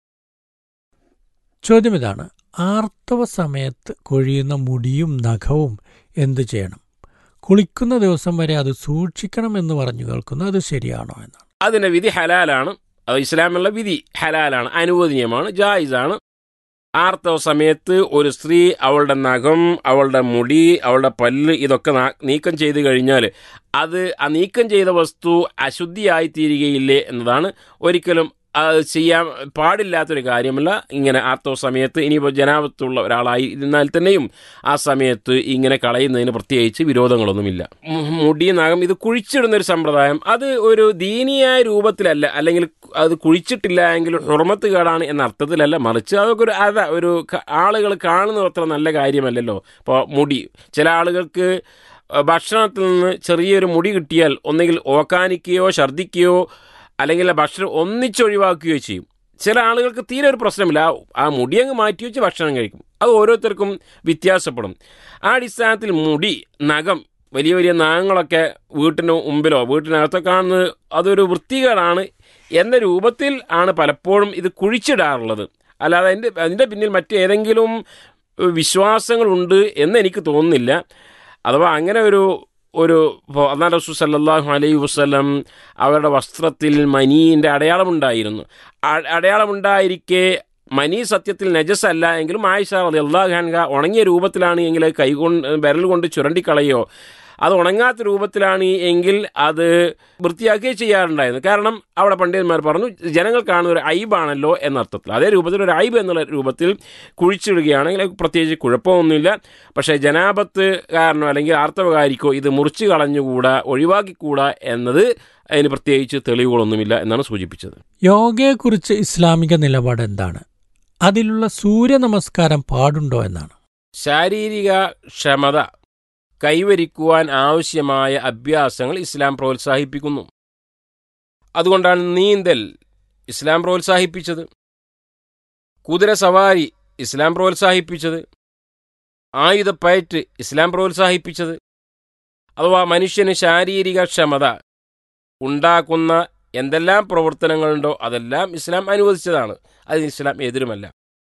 ചോദ്യം ഇതാണ് ആർത്തവ സമയത്ത് കൊഴിയുന്ന മുടിയും നഖവും എന്തു ചെയ്യണം കുളിക്കുന്ന ദിവസം വരെ അത് സൂക്ഷിക്കണം എന്ന് പറഞ്ഞു കേൾക്കുന്നു അത് ശരിയാണോ എന്നാണ് അതിൻ്റെ വിധി ഹലാലാണ് അത് ഇസ്ലാമിലുള്ള വിധി ഹലാലാണ് അനുവദനീയമാണ് ജായിസാണ് ആർത്തവ സമയത്ത് ഒരു സ്ത്രീ അവളുടെ നഖം അവളുടെ മുടി അവളുടെ പല്ല് ഇതൊക്കെ നാ- നീക്കം ചെയ്ത് കഴിഞ്ഞാൽ അത് ആ നീക്കം ചെയ്ത വസ്തു അശുദ്ധിയായി തീരുകയില്ലേ എന്നതാണ് ഒരിക്കലും അത് ചെയ്യാൻ പാടില്ലാത്തൊരു കാര്യമല്ല ഇങ്ങനെ ആർത്തവ സമയത്ത് ഇനിയിപ്പോൾ ജനാപത്തുള്ള ഒരാളായി ഇരുന്നാൽ തന്നെയും ആ സമയത്ത് ഇങ്ങനെ കളയുന്നതിന് പ്രത്യേകിച്ച് വിരോധങ്ങളൊന്നുമില്ല മു- മുടി നഖം ഇത് കുഴിച്ചിടുന്ന ഒരു സമ്പ്രദായം അത് ഒരു ദീനീയായ രൂപത്തിലല്ല അല്ലെങ്കിൽ അത് കുഴിച്ചിട്ടില്ല എങ്കിൽ ഹുർമത്ത് കേടാണ് എന്ന അർത്ഥത്തിലല്ല മറിച്ച് അതൊക്കെ ഒരു അത ഒരു ആളുകൾ കാണുന്നത് അത്ര നല്ല കാര്യമല്ലല്ലോ ഇപ്പോൾ മുടി ചില ആളുകൾക്ക് ഭക്ഷണത്തിൽ നിന്ന് ചെറിയൊരു മുടി കിട്ടിയാൽ ഒന്നുകിൽ ഓക്കാനിക്കുകയോ ഛർദ്ദിക്കുകയോ അല്ലെങ്കിൽ ആ ഭക്ഷണം ഒന്നിച്ചൊഴിവാക്കുകയോ ചെയ്യും ചില ആളുകൾക്ക് തീരെ ഒരു പ്രശ്നമില്ല ആ- ആ മുടി അങ്ങ് മാറ്റി വെച്ച് ഭക്ഷണം കഴിക്കും അത് ഓരോരുത്തർക്കും വ്യത്യാസപ്പെടും ആ അടിസ്ഥാനത്തിൽ മുടി നഖം വലിയ വലിയ നഖങ്ങളൊക്കെ വീട്ടിന് മുമ്പിലോ വീട്ടിനകത്തോ കാണുന്നത് അതൊരു വൃത്തികേടാണ് എന്ന രൂപത്തിൽ ആണ് പലപ്പോഴും ഇത് കുഴിച്ചിടാറുള്ളത് അല്ലാതെ അതിൻ്റെ അതിൻ്റെ പിന്നിൽ മറ്റേതെങ്കിലും ഏഹ്, വിശ്വാസങ്ങളുണ്ട് എന്ന് എനിക്ക് തോന്നുന്നില്ല അഥവാ അങ്ങനെ ഒരു ഒരു ഇപ്പോൾ അന്നാ റസൂൽ സല്ലല്ലാഹു അലൈഹി വസല്ലം അവരുടെ വസ്ത്രത്തിൽ മനീൻ്റെ അടയാളമുണ്ടായിരുന്നു ആ- അടയാളമുണ്ടായിരിക്കെ മനി സത്യത്തിൽ നജസല്ല എങ്കിലും ആയിഷ റളിയല്ലാഹു അൻഹ ഉണങ്ങിയ രൂപത്തിലാണ് എങ്കിൽ അത് കൈകൊണ്ട് വിരൽ കൊണ്ട് ചുരണ്ടിക്കളയോ അത് ഉണങ്ങാത്ത രൂപത്തിലാണ് എങ്കിൽ അത് വൃത്തിയാക്കുകയോ ചെയ്യാറുണ്ടായിരുന്നു കാരണം അവിടെ പണ്ഡിതന്മാർ പറഞ്ഞു ജനങ്ങൾ കാണുന്ന ഒരു ഐബാണല്ലോ എന്നർത്ഥത്തിൽ അതേ രൂപത്തിൽ ഒരു ഐബ് എന്നുള്ള രൂപത്തിൽ കുഴിച്ചിടുകയാണെങ്കിൽ അത് പ്രത്യേകിച്ച് കുഴപ്പമൊന്നുമില്ല പക്ഷേ ജനാപത്ത് കാരണോ അല്ലെങ്കിൽ ആർത്തവകാരിക്കോ ഇത് മുറിച്ച് കളഞ്ഞുകൂടാ ഒഴിവാക്കിക്കൂടാ എന്നത് അതിന് പ്രത്യേകിച്ച് തെളിവുകളൊന്നുമില്ല എന്നാണ് സൂചിപ്പിച്ചത് യോഗയെക്കുറിച്ച് ഇസ്ലാമിക നിലപാട് എന്താണ് അതിലുള്ള സൂര്യ നമസ്കാരം പാടുണ്ടോ എന്നാണ് ശാരീരിക ക്ഷമത കൈവരിക്കുവാൻ ആവശ്യമായ അഭ്യാസങ്ങൾ ഇസ്ലാം പ്രോത്സാഹിപ്പിക്കുന്നു അതുകൊണ്ടാണ് നീന്തൽ ഇസ്ലാം പ്രോത്സാഹിപ്പിച്ചത് കുതിര സവാരി ഇസ്ലാം പ്രോത്സാഹിപ്പിച്ചത് ആയുധപ്പയറ്റ് ഇസ്ലാം പ്രോത്സാഹിപ്പിച്ചത് അഥവാ മനുഷ്യന് ശാരീരിക ക്ഷമത ഉണ്ടാക്കുന്ന എന്തെല്ലാം പ്രവർത്തനങ്ങളുണ്ടോ അതെല്ലാം ഇസ്ലാം അനുവദിച്ചതാണ് അതിന് ഇസ്ലാം എതിരുമല്ല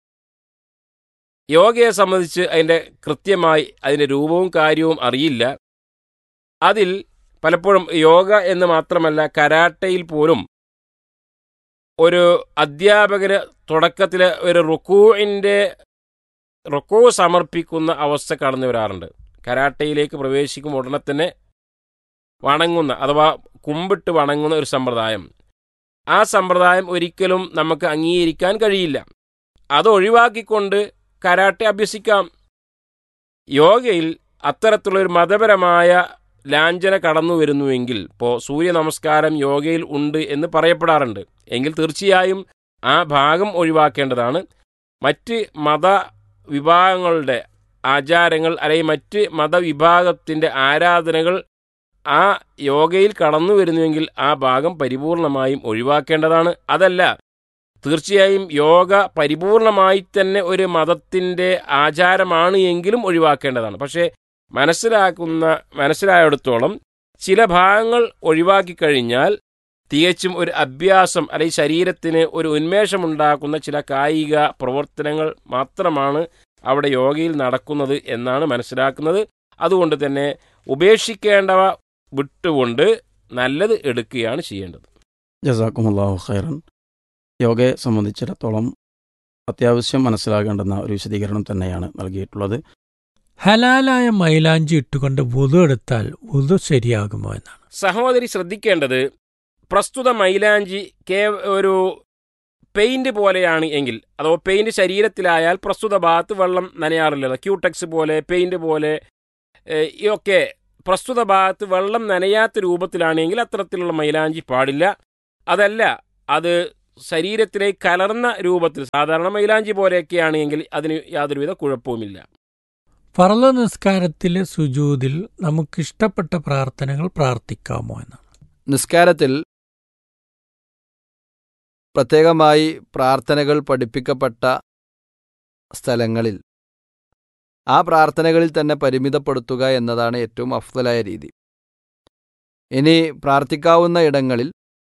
യോഗയെ സംബന്ധിച്ച് അതിൻ്റെ കൃത്യമായി അതിൻ്റെ രൂപവും കാര്യവും അറിയില്ല അതിൽ പലപ്പോഴും യോഗ എന്ന് മാത്രമല്ല കരാട്ടയിൽ പോലും ഒരു അധ്യാപകന് തുടക്കത്തിൽ ഒരു റുക്കൂവിൻ്റെ റുക്കൂ സമർപ്പിക്കുന്ന അവസ്ഥ കടന്നു വരാറുണ്ട് കരാട്ടയിലേക്ക് പ്രവേശിക്കും ഉടനെ തന്നെ വണങ്ങുന്ന അഥവാ കുമ്പിട്ട് വണങ്ങുന്ന ഒരു സമ്പ്രദായം ആ സമ്പ്രദായം ഒരിക്കലും നമുക്ക് അംഗീകരിക്കാൻ കഴിയില്ല അത് ഒഴിവാക്കിക്കൊണ്ട് കരാട്ടെ അഭ്യസിക്കാം യോഗയിൽ അത്തരത്തിലുള്ള ഒരു മതപരമായ ലാഞ്ചന കടന്നു വരുന്നുവെങ്കിൽ ഇപ്പോൾ സൂര്യ നമസ്കാരം യോഗയിൽ ഉണ്ട് എന്ന് പറയപ്പെടാറുണ്ട് എങ്കിൽ തീർച്ചയായും ആ ഭാഗം ഒഴിവാക്കേണ്ടതാണ് മറ്റ് മത വിഭാഗങ്ങളുടെ ആചാരങ്ങൾ അല്ലെങ്കിൽ മറ്റ് മതവിഭാഗത്തിൻ്റെ ആരാധനകൾ ആ യോഗയിൽ കടന്നു വരുന്നുവെങ്കിൽ ആ ഭാഗം പരിപൂർണമായും ഒഴിവാക്കേണ്ടതാണ് അതല്ല തീർച്ചയായും യോഗ പരിപൂർണമായി തന്നെ ഒരു മതത്തിൻ്റെ ആചാരമാണ് എങ്കിലും ഒഴിവാക്കേണ്ടതാണ് പക്ഷേ മനസ്സിലാക്കുന്ന മനസ്സിലായിടത്തോളം ചില ഭാഗങ്ങൾ ഒഴിവാക്കി കഴിഞ്ഞാൽ തികച്ചും ഒരു അഭ്യാസം അല്ലെങ്കിൽ ശരീരത്തിന് ഒരു ഉന്മേഷമുണ്ടാക്കുന്ന ചില കായിക പ്രവർത്തനങ്ങൾ മാത്രമാണ് അവിടെ യോഗയിൽ നടക്കുന്നത് എന്നാണ് മനസ്സിലാക്കുന്നത് അതുകൊണ്ട് തന്നെ ഉപേക്ഷിക്കേണ്ടവ വിട്ടുകൊണ്ട് നല്ലത് എടുക്കുകയാണ് ചെയ്യേണ്ടത് ജസാക്കുമുല്ലാഹു ഖൈറൻ യോഗയെ സംബന്ധിച്ചിടത്തോളം അത്യാവശ്യം മനസ്സിലാകേണ്ടുന്ന ഒരു വിശദീകരണം തന്നെയാണ് നൽകിയിട്ടുള്ളത് ഹലാലായ മൈലാഞ്ചി ഇട്ടുകൊണ്ട് വുതു എടുത്താൽ വുതു ശരിയാകുമോ എന്നാണ് സഹോദരി ശ്രദ്ധിക്കേണ്ടത് പ്രസ്തുത മൈലാഞ്ചി കേ ഒരു പെയിന്റ് പോലെയാണ് എങ്കിൽ അഥവാ പെയിന്റ് ശരീരത്തിലായാൽ പ്രസ്തുത ഭാഗത്ത് വെള്ളം നനയാറില്ലല്ലോ ക്യൂടെക്സ് പോലെ പെയിന്റ് പോലെ ഏഹ്, ഇതൊക്കെ പ്രസ്തുത ഭാഗത്ത് വെള്ളം നനയാത്ത രൂപത്തിലാണെങ്കിൽ അത്തരത്തിലുള്ള മൈലാഞ്ചി പാടില്ല അതല്ല അത് ശരീരത്തിലേക്ക് കലർന്ന രൂപത്തിൽ സാധാരണ മൈലാഞ്ചി പോലെയൊക്കെ ആണെങ്കിൽ അതിന് യാതൊരുവിധ കുഴപ്പവുമില്ല ഫർള നിസ്കാരത്തിലെ സുജൂദിൽ നമുക്കിഷ്ടപ്പെട്ട പ്രാർത്ഥനകൾ പ്രാർത്ഥിക്കാമോ എന്നാണ് നിസ്കാരത്തിൽ പ്രത്യേകമായി പ്രാർത്ഥനകൾ പഠിപ്പിക്കപ്പെട്ട സ്ഥലങ്ങളിൽ ആ പ്രാർത്ഥനകളിൽ തന്നെ പരിമിതപ്പെടുത്തുക എന്നതാണ് ഏറ്റവും അഫ്ദലായ രീതി ഇനി പ്രാർത്ഥിക്കാവുന്ന ഇടങ്ങളിൽ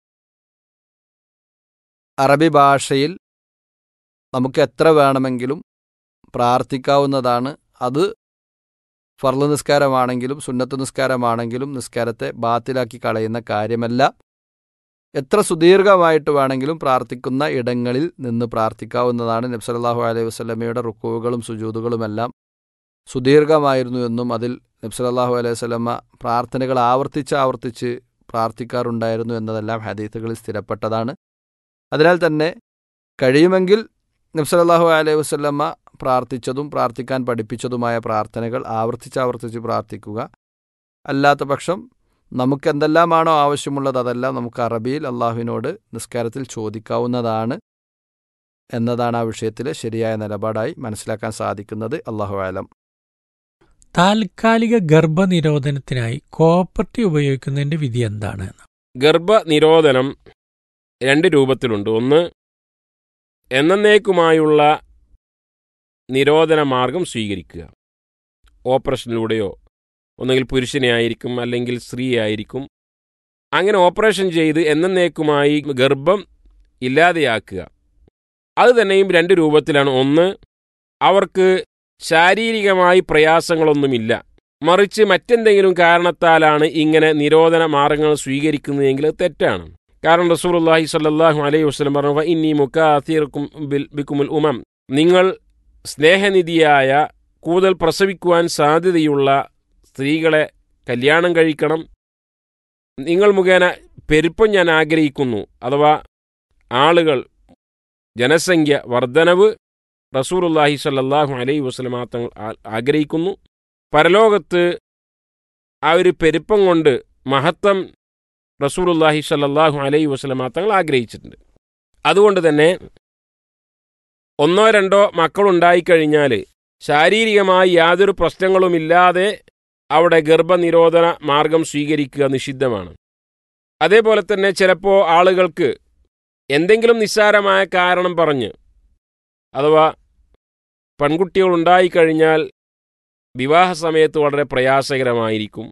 അറബി ഭാഷയിൽ നമുക്ക് എത്ര വേണമെങ്കിലും പ്രാർത്ഥിക്കാവുന്നതാണ് അത് ഫർള് നിസ്കാരമാണെങ്കിലും സുന്നത്ത് നിസ്കാരമാണെങ്കിലും നിസ്കാരത്തെ ബാത്തിലാക്കി കളയുന്ന കാര്യമല്ല എത്ര സുദീർഘമായിട്ട് വേണമെങ്കിലും പ്രാർത്ഥിക്കുന്ന ഇടങ്ങളിൽ നിന്ന് പ്രാർത്ഥിക്കാവുന്നതാണ് നബ്സലാഹു അലൈഹി വസ്ലമയുടെ റുക്കുവുകളും സുജൂതുകളുമെല്ലാം സുദീർഘമായിരുന്നു എന്നും അതിൽ നബ്സലാഹു അലൈഹി വസ്ലമ പ്രാർത്ഥനകൾ ആവർത്തിച്ച് ആവർത്തിച്ച് പ്രാർത്ഥിക്കാറുണ്ടായിരുന്നു എന്നതെല്ലാം ഹദീത്തുകളിൽ സ്ഥിരപ്പെട്ടതാണ് അതിനാൽ തന്നെ കഴിയുമെങ്കിൽ നബ്സലാഹു അലൈഹി വസ്ലമ പ്രാർത്ഥിച്ചതും പ്രാർത്ഥിക്കാൻ പഠിപ്പിച്ചതുമായ പ്രാർത്ഥനകൾ ആവർത്തിച്ച് ആവർത്തിച്ച് പ്രാർത്ഥിക്കുക അല്ലാത്ത പക്ഷം നമുക്ക് എന്തെല്ലാമാണോ ആവശ്യമുള്ളത് അതെല്ലാം നമുക്ക് അറബിയിൽ അള്ളാഹുവിനോട് നിസ്കാരത്തിൽ ചോദിക്കാവുന്നതാണ് എന്നതാണ് ആ വിഷയത്തിലെ ശരിയായ നിലപാടായി മനസ്സിലാക്കാൻ സാധിക്കുന്നത് അള്ളാഹു ആലം താൽക്കാലിക ഗർഭനിരോധനത്തിനായി കോപ്പർട്ടി ഉപയോഗിക്കുന്നതിന്റെ വിധി എന്താണ് എന്ന് ഗർഭനിരോധനം രണ്ട് രൂപത്തിലുണ്ട് ഒന്ന് എന്നേക്കുമായുള്ള നിരോധന മാർഗം സ്വീകരിക്കുക ഓപ്പറേഷനിലൂടെയോ ഒന്നുകിൽ പുരുഷനെ ആയിരിക്കും അല്ലെങ്കിൽ സ്ത്രീ ആയിരിക്കും അങ്ങനെ ഓപ്പറേഷൻ ചെയ്ത് എന്നേക്കുമായി ഗർഭം ഇല്ലാതെയാക്കുക അത് തന്നെയും രണ്ട് രൂപത്തിലാണ് ഒന്ന് അവർക്ക് ശാരീരികമായി പ്രയാസങ്ങളൊന്നുമില്ല മറിച്ച് മറ്റെന്തെങ്കിലും കാരണത്താലാണ് ഇങ്ങനെ നിരോധന മാർഗങ്ങൾ സ്വീകരിക്കുന്നതെങ്കിൽ അത് തെറ്റാണ് കാരണം റസൂലുള്ളാഹി സ്വല്ലല്ലാഹു അലൈഹി വസല്ലം പറഞ്ഞു ഇന്നി മുക്കാത്തീർക്കും ബിക്കുമുൽ ഉമം നിങ്ങൾ സ്നേഹനിധിയായ കൂടുതൽ പ്രസവിക്കുവാൻ സാധ്യതയുള്ള സ്ത്രീകളെ കല്യാണം കഴിക്കണം നിങ്ങൾ മുഖേന പെരുപ്പം ഞാൻ ആഗ്രഹിക്കുന്നു അഥവാ ആളുകൾ ജനസംഖ്യ വർധനവ് റസൂലുള്ളാഹി സ്വല്ലല്ലാഹു അലൈഹി വസല്ലം തങ്ങൾ ആഗ്രഹിക്കുന്നു പരലോകത്ത് ആ ഒരു പെരുപ്പം കൊണ്ട് മഹത്വം റസൂലുള്ളാഹി സ്വല്ലല്ലാഹു അലൈഹി വസല്ലം തങ്ങൾ ആഗ്രഹിച്ചിട്ടുണ്ട് അതുകൊണ്ട് തന്നെ ഒന്നോ രണ്ടോ മക്കളുണ്ടായിക്കഴിഞ്ഞാൽ ശാരീരികമായി യാതൊരു പ്രശ്നങ്ങളുമില്ലാതെ അവിടെ ഗർഭനിരോധന മാർഗം സ്വീകരിക്കുക നിഷിദ്ധമാണ് അതേപോലെ തന്നെ ചിലപ്പോൾ ആളുകൾക്ക് എന്തെങ്കിലും നിസ്സാരമായ കാരണം പറഞ്ഞ് അഥവാ പെൺകുട്ടികൾ ഉണ്ടായിക്കഴിഞ്ഞാൽ വിവാഹ സമയത്ത് വളരെ പ്രയാസകരമായിരിക്കും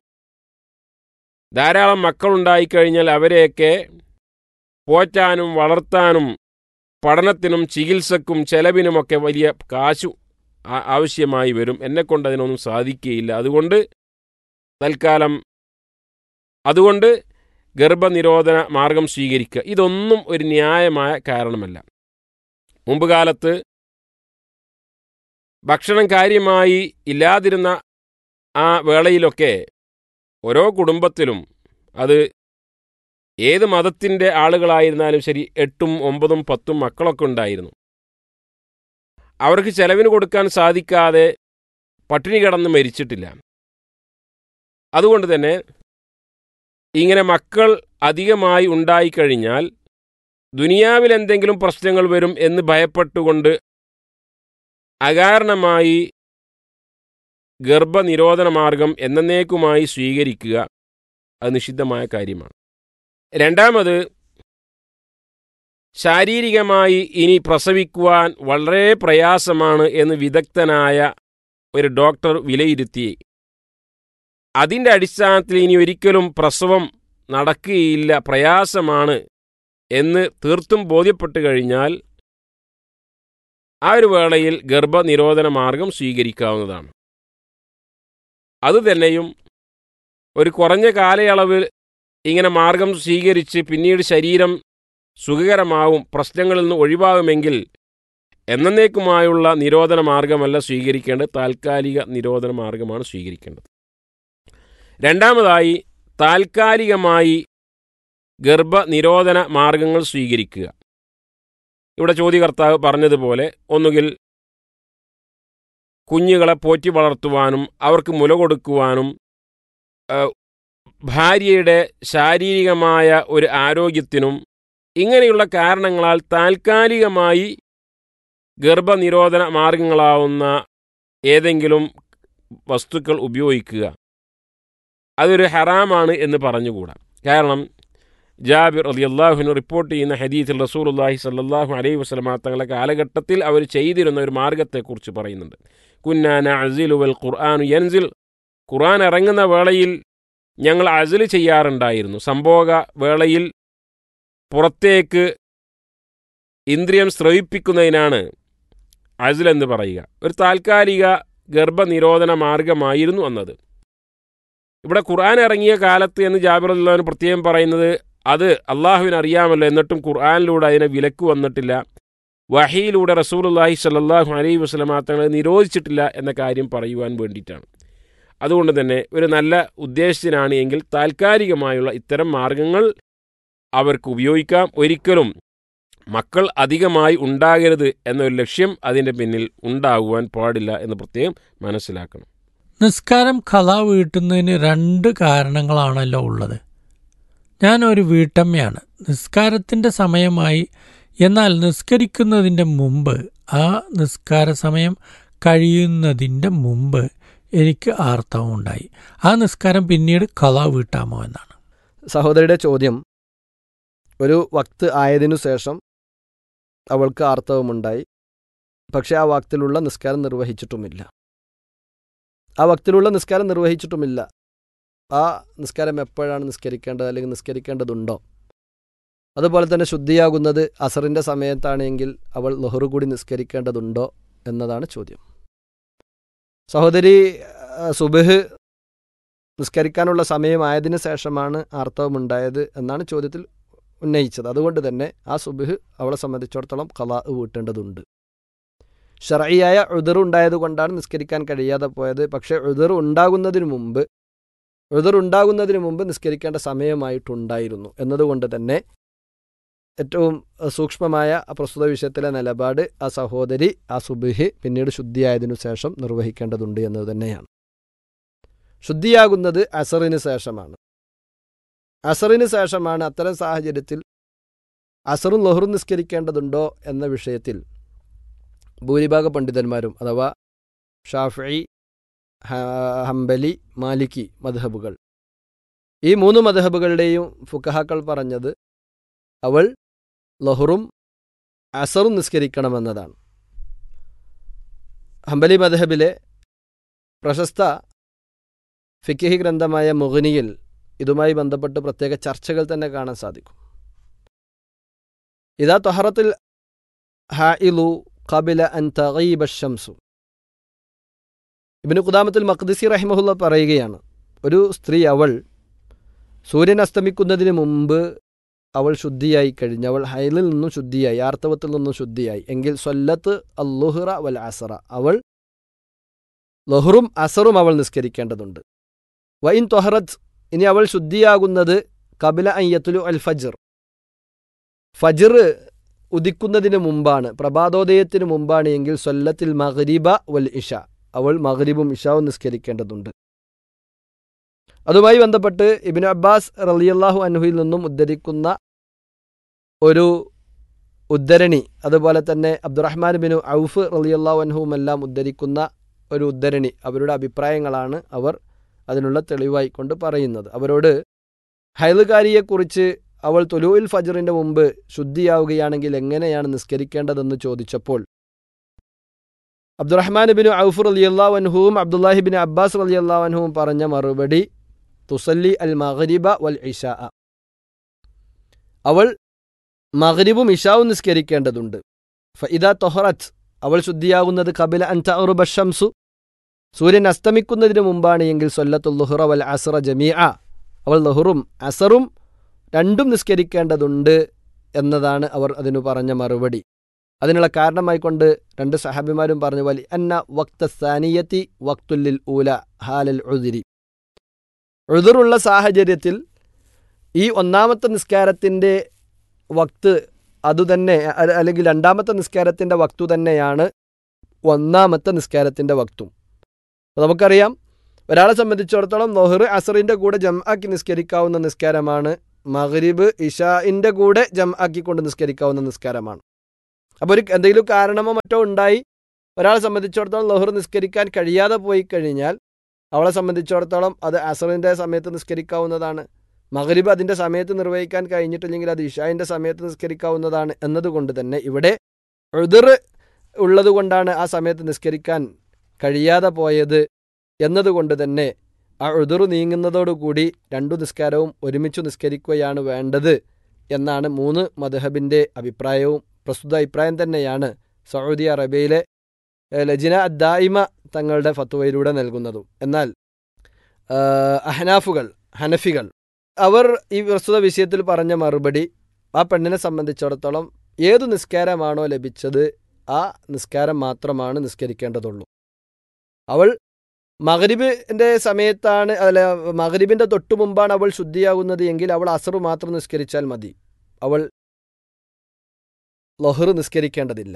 ധാരാളം മക്കളുണ്ടായിക്കഴിഞ്ഞാൽ അവരെയൊക്കെ പോറ്റാനും വളർത്താനും പഠനത്തിനും ചികിത്സക്കും ചെലവിനുമൊക്കെ വലിയ കാശു ആവശ്യമായി വരും എന്നെക്കൊണ്ട് അതിനൊന്നും സാധിക്കുകയില്ല അതുകൊണ്ട് തൽക്കാലം അതുകൊണ്ട് ഗർഭനിരോധന മാർഗം സ്വീകരിക്കുക ഇതൊന്നും ഒരു ന്യായമായ കാരണമല്ല മുമ്പ് കാലത്ത് ഭക്ഷണം കാര്യമായി ഇല്ലാതിരുന്ന ആ വേളയിലൊക്കെ ഓരോ കുടുംബത്തിലും അത് ഏത് മതത്തിൻ്റെ ആളുകളായിരുന്നാലും ശരി എട്ടും ഒമ്പതും പത്തും മക്കളൊക്കെ ഉണ്ടായിരുന്നു അവർക്ക് ചെലവിന് കൊടുക്കാൻ സാധിക്കാതെ പട്ടിണി കിടന്ന് മരിച്ചിട്ടില്ല അതുകൊണ്ട് തന്നെ ഇങ്ങനെ മക്കൾ അധികമായി ഉണ്ടായിക്കഴിഞ്ഞാൽ ദുനിയാവിൽ എന്തെങ്കിലും പ്രശ്നങ്ങൾ വരും എന്ന് ഭയപ്പെട്ടുകൊണ്ട് അകാരണമായി ഗർഭനിരോധന മാർഗം എന്നേക്കുമായി സ്വീകരിക്കുക അത് നിഷിദ്ധമായ കാര്യമാണ് രണ്ടാമത് ശാരീരികമായി ഇനി പ്രസവിക്കുവാൻ വളരെ പ്രയാസമാണ് എന്ന് വിദഗ്ധനായ ഒരു ഡോക്ടർ വിലയിരുത്തി അതിൻ്റെ അടിസ്ഥാനത്തിൽ ഇനി ഒരിക്കലും പ്രസവം നടക്കുകയില്ല പ്രയാസമാണ് എന്ന് തീർത്തും ബോധ്യപ്പെട്ടു കഴിഞ്ഞാൽ ആ ഒരു വേളയിൽ ഗർഭനിരോധന മാർഗം സ്വീകരിക്കാവുന്നതാണ് അതുതന്നെയും ഒരു കുറഞ്ഞ കാലയളവ് ഇങ്ങനെ മാർഗം സ്വീകരിച്ച് പിന്നീട് ശരീരം സുഖകരമാവും പ്രശ്നങ്ങളിൽ നിന്ന് ഒഴിവാകുമെങ്കിൽ എന്നേക്കുമായുള്ള നിരോധന മാർഗമല്ല സ്വീകരിക്കേണ്ടത് താൽക്കാലിക നിരോധന മാർഗമാണ് സ്വീകരിക്കേണ്ടത് രണ്ടാമതായി താൽക്കാലികമായി ഗർഭനിരോധന മാർഗങ്ങൾ സ്വീകരിക്കുക ഇവിടെ ചോദ്യകർത്താവ് പറഞ്ഞതുപോലെ ഒന്നുകിൽ കുഞ്ഞുങ്ങളെ പോറ്റി വളർത്തുവാനും അവർക്ക് മുല കൊടുക്കുവാനും ഏഹ്, ഭാര്യയുടെ ശാരീരികമായ ഒരു ആരോഗ്യത്തിനും ഇങ്ങനെയുള്ള കാരണങ്ങളാൽ താൽക്കാലികമായി ഗർഭനിരോധന മാർഗങ്ങളാവുന്ന ഏതെങ്കിലും വസ്തുക്കൾ ഉപയോഗിക്കുക അതൊരു ഹറാമാണ് എന്ന് പറഞ്ഞുകൂടാ കാരണം ജാബിർ അലി അള്ളാഹുവിന് റിപ്പോർട്ട് ചെയ്യുന്ന ഹദീത്തിൽ റസൂലുല്ലാഹി സല്ലാഹു അലൈഹി വസ്ലമ തങ്ങളുടെ കാലഘട്ടത്തിൽ അവർ ചെയ്തിരുന്ന ഒരു മാർഗത്തെക്കുറിച്ച് പറയുന്നുണ്ട് കുന്നാന അസിലു വൽ ഖുർആാനു യൻസിൽ ഖുർആൻ ഇറങ്ങുന്ന വേളയിൽ ഞങ്ങൾ അസിൽ ചെയ്യാറുണ്ടായിരുന്നു സംഭോഗ വേളയിൽ പുറത്തേക്ക് ഇന്ദ്രിയം സ്രവിപ്പിക്കുന്നതിനാണ് അസിൽ എന്ന് പറയുക ഒരു താൽക്കാലിക ഗർഭനിരോധന മാർഗമായിരുന്നു എന്നത് ഇവിടെ ഖുർആൻ ഇറങ്ങിയ കാലത്ത് എന്ന് ജാബിർ അള്ളഹാൻ പ്രത്യേകം പറയുന്നത് അത് അള്ളാഹുവിന് അറിയാമല്ലോ എന്നിട്ടും ഖുർആാനിലൂടെ അതിനെ വിലക്ക് വന്നിട്ടില്ല വഹിയിലൂടെ റസൂലുല്ലാഹി സല്ലാഹു അലൈഹി വസ്ലമാ തങ്ങളെ നിരോധിച്ചിട്ടില്ല എന്ന കാര്യം പറയുവാൻ വേണ്ടിയിട്ടാണ് അതുകൊണ്ട് തന്നെ ഒരു നല്ല ഉദ്ദേശത്തിനാണ് എങ്കിൽ താൽക്കാലികമായുള്ള ഇത്തരം മാർഗങ്ങൾ അവർക്ക് ഉപയോഗിക്കാം ഒരിക്കലും മക്കൾ അധികമായി ഉണ്ടാകരുത് എന്നൊരു ലക്ഷ്യം അതിൻ്റെ പിന്നിൽ ഉണ്ടാകുവാൻ പാടില്ല എന്ന് പ്രത്യേകം മനസ്സിലാക്കണം നിസ്കാരം കഥ വീട്ടുന്നതിന് രണ്ട് കാരണങ്ങളാണല്ലോ ഉള്ളത് ഞാൻ ഒരു വീട്ടമ്മയാണ് നിസ്കാരത്തിൻ്റെ സമയമായി എന്നാൽ നിസ്കരിക്കുന്നതിൻ്റെ മുമ്പ് ആ നിസ്കാര സമയം കഴിയുന്നതിൻ്റെ മുമ്പ് എനിക്ക് ആർത്തവം ഉണ്ടായി ആ നിസ്കാരം പിന്നീട് കഥ വീട്ടാമോ എന്നാണ് സഹോദരിയുടെ ചോദ്യം ഒരു വക്ത് ആയതിനു ശേഷം അവൾക്ക് ആർത്തവമുണ്ടായി പക്ഷെ ആ വക്തിലുള്ള നിസ്കാരം നിർവഹിച്ചിട്ടുമില്ല ആ വക്തിലുള്ള നിസ്കാരം നിർവഹിച്ചിട്ടുമില്ല ആ നിസ്കാരം എപ്പോഴാണ് നിസ്കരിക്കേണ്ടത് അല്ലെങ്കിൽ നിസ്കരിക്കേണ്ടതുണ്ടോ അതുപോലെ തന്നെ ശുദ്ധിയാകുന്നത് അസറിൻ്റെ സമയത്താണെങ്കിൽ അവൾ ലൊഹറു കൂടി നിസ്കരിക്കേണ്ടതുണ്ടോ എന്നതാണ് ചോദ്യം സഹോദരി ആ, സുബഹ് നിസ്കരിക്കാനുള്ള സമയമായതിനു ശേഷമാണ് ആർത്തവമുണ്ടായത് എന്നാണ് ചോദ്യത്തിൽ ഉന്നയിച്ചത് അതുകൊണ്ട് തന്നെ ആ സുബഹ് അവളെ സംബന്ധിച്ചിടത്തോളം കലാ വീട്ടേണ്ടതുണ്ട് ഷറയിയായ ഉദർ ഉണ്ടായതുകൊണ്ടാണ് നിസ്കരിക്കാൻ കഴിയാതെ പോയത് പക്ഷേ ഉദർ ഉണ്ടാകുന്നതിന് മുമ്പ് ഉദർ ഉണ്ടാകുന്നതിന് മുമ്പ് നിസ്കരിക്കേണ്ട സമയമായിട്ടുണ്ടായിരുന്നു എന്നതുകൊണ്ട് തന്നെ ഏറ്റവും അഹ്, സൂക്ഷ്മമായ ആ പ്രസ്തുത വിഷയത്തിലെ നിലപാട് ആ സഹോദരി ആ സുബിഹ് പിന്നീട് ശുദ്ധിയായതിനു ശേഷം നിർവഹിക്കേണ്ടതുണ്ട് എന്നത് തന്നെയാണ് ശുദ്ധിയാകുന്നത് അസറിന് ശേഷമാണ് അസറിന് ശേഷമാണ് അത്തരം സാഹചര്യത്തിൽ അസറും ലൊഹറും നിസ്കരിക്കേണ്ടതുണ്ടോ എന്ന വിഷയത്തിൽ ഭൂരിഭാഗ പണ്ഡിതന്മാരും അഥവാ ഷാഫി ഹ- ഹംബലി മാലിക്കി മദ്ഹബുകൾ ഈ മൂന്ന് മദ്ഹബുകളുടെയും ഫുക്കഹാക്കൾ പറഞ്ഞത് അവൾ ലഹുറും അസറും നിസ്കരിക്കണമെന്നതാണ് ഹംബലി മദ്ഹബിലെ പ്രശസ്ത ഫിക്കിഹി ഗ്രന്ഥമായ മുഗനിയിൽ ഇതുമായി ബന്ധപ്പെട്ട് പ്രത്യേക ചർച്ചകൾ തന്നെ കാണാൻ സാധിക്കും ഇതാ തൊഹറത്തിൽ ഹാഇലു കബില അൻ തഗീബ ഷംസു ഇബിന് ഖുദാമത്തിൽ മഖ്ദിസി റഹിമഹുല്ല പറയുകയാണ് ഒരു സ്ത്രീ അവൾ സൂര്യൻ അസ്തമിക്കുന്നതിന് മുമ്പ് അവൾ ശുദ്ധിയായി കഴിഞ്ഞു അവൾ ഹൈലിൽ നിന്നും ശുദ്ധിയായി ആർത്തവത്തിൽ നിന്നും ശുദ്ധിയായി എങ്കിൽ സ്വല്ലത്ത് അല്ലുഹ്റ വൽ അസറ അവൾ ലഹുറും അസറും അവൾ നിസ്കരിക്കേണ്ടതുണ്ട് വൈൻ തൊഹറത്ത് ഇനി അവൾ ശുദ്ധിയാകുന്നത് കപില അയ്യത്തുലു അൽ ഫജർ ഫജർ ഉദിക്കുന്നതിന് മുമ്പാണ് പ്രഭാതോദയത്തിന് മുമ്പാണ് എങ്കിൽ സ്വല്ലത്തിൽ മഗ്രിബ വൽ ഇഷ അവൾ മഗ്രിബും ഇഷാവും നിസ്കരിക്കേണ്ടതുണ്ട് അതുമായി ബന്ധപ്പെട്ട് ഇബിൻ അബ്ബാസ് റലിയല്ലാഹു അൻഹുയിൽ നിന്നും ഉദ്ധരിക്കുന്ന ഒരു ഉദ്ധരണി അതുപോലെ തന്നെ അബ്ദുറഹ്മാൻ ബിനു ഔഫ് റലിയല്ലാഹു അൻഹുവുമെല്ലാം ഉദ്ധരിക്കുന്ന ഒരു ഉദ്ധരണി അവരുടെ അഭിപ്രായങ്ങളാണ് അവർ അതിനുള്ള തെളിവായി കൊണ്ട് പറയുന്നത് അവരോട് ഹൈലുകാരിയെക്കുറിച്ച് അവൾ തൊലൂയിൽ ഫജറിന്റെ മുമ്പ് ശുദ്ധിയാവുകയാണെങ്കിൽ എങ്ങനെയാണ് നിസ്കരിക്കേണ്ടതെന്ന് ചോദിച്ചപ്പോൾ അബ്ദുറഹ്മാൻ ബിൻ ഔഫർ അലി അൻഹുവും അബ്ദുല്ലാഹി ബിൻ അബ്ബാസ് അലി അൻഹുവും പറഞ്ഞ മറുപടി തുസല്ലി അൽ മഗ്രിബ വൽ ഇഷാ അവൾ മഗ്രിബും ഇഷാവും നിസ്കരിക്കേണ്ടതുണ്ട് ഫഇദ തൊഹറത്ത് അവൾ ശുദ്ധിയാകുന്നത് കബില അൻ തഅറുബ ഷംസു സൂര്യൻ അസ്തമിക്കുന്നതിന് മുമ്പാണ് എങ്കിൽ സൊല്ലത്തുൽ ലുഹറ വൽ അസറ ജമീഅ അവൾ ലഹുറും അസറും രണ്ടും നിസ്കരിക്കേണ്ടതുണ്ട് എന്നതാണ് അവർ അതിനു പറഞ്ഞ മറുപടി അതിനുള്ള കാരണമായിക്കൊണ്ട് രണ്ട് സഹാബിമാരും പറഞ്ഞു വലി അന്ന വക്ത സാനിയത്തി വക്തുല്ലിൽ ഊല ഹാലൽ ഉദിരി ഉതിറുള്ള സാഹചര്യത്തിൽ ഈ ഒന്നാമത്തെ നിസ്കാരത്തിൻ്റെ വക്ത് അതുതന്നെ അ- അല്ലെങ്കിൽ രണ്ടാമത്തെ നിസ്കാരത്തിൻ്റെ വക്തു തന്നെയാണ് ഒന്നാമത്തെ നിസ്കാരത്തിൻ്റെ വക്തും അപ്പോൾ നമുക്കറിയാം ഒരാളെ സംബന്ധിച്ചിടത്തോളം ലൊഹർ അസറിൻ്റെ കൂടെ ജം ആക്കി നിസ്കരിക്കാവുന്ന നിസ്കാരമാണ് മഗ്രിബ് ഇഷാഇൻ്റെ കൂടെ ജം ആക്കിക്കൊണ്ട് നിസ്കരിക്കാവുന്ന നിസ്കാരമാണ് അപ്പോൾ ഒരു എന്തെങ്കിലും കാരണമോ മറ്റോ ഉണ്ടായി ഒരാളെ സംബന്ധിച്ചിടത്തോളം ലൊഹർ നിസ്കരിക്കാൻ കഴിയാതെ പോയി കഴിഞ്ഞാൽ അവളെ സംബന്ധിച്ചിടത്തോളം അത് അസറിൻ്റെ സമയത്ത് നിസ്കരിക്കാവുന്നതാണ് മഗ്രിബ് അതിൻ്റെ സമയത്ത് നിർവഹിക്കാൻ കഴിഞ്ഞിട്ടില്ലെങ്കിൽ അത് ഇഷായിൻ്റെ സമയത്ത് നിസ്കരിക്കാവുന്നതാണ് എന്നതുകൊണ്ട് തന്നെ ഇവിടെ ഉതിർ ഉള്ളതുകൊണ്ടാണ് ആ സമയത്ത് നിസ്കരിക്കാൻ കഴിയാതെ പോയത് എന്നതുകൊണ്ട് തന്നെ ആ ഉതിർ നീങ്ങുന്നതോടുകൂടി രണ്ടു നിസ്കാരവും ഒരുമിച്ച് നിസ്കരിക്കുകയാണ് വേണ്ടത് എന്നാണ് മൂന്ന് മദ്ഹബിൻ്റെ അഭിപ്രായവും പ്രസ്തുത അഭിപ്രായം തന്നെയാണ് സൗദി അറേബ്യയിലെ ഏഹ്, ലജിന അദ്ദായിമ തങ്ങളുടെ ഫത്വയിലൂടെ നൽകുന്നതും എന്നാൽ ആഹ്, അഹനാഫുകൾ ഹനഫികൾ അവർ ഈ പ്രസ്തുത വിഷയത്തിൽ പറഞ്ഞ മറുപടി ആ പെണ്ണിനെ സംബന്ധിച്ചിടത്തോളം ഏതു നിസ്കാരമാണോ ലഭിച്ചത് ആ നിസ്കാരം മാത്രമാണ് നിസ്കരിക്കേണ്ടതുള്ളൂ അവൾ മഗ്രിബിൻ്റെ സമയത്താണ് അല്ല മഗ്രിബിൻ്റെ തൊട്ടു മുമ്പാണ് അവൾ ശുദ്ധിയാകുന്നത് എങ്കിൽ അവൾ അസർ മാത്രം നിസ്കരിച്ചാൽ മതി അവൾ ലൊഹർ നിസ്കരിക്കേണ്ടതില്ല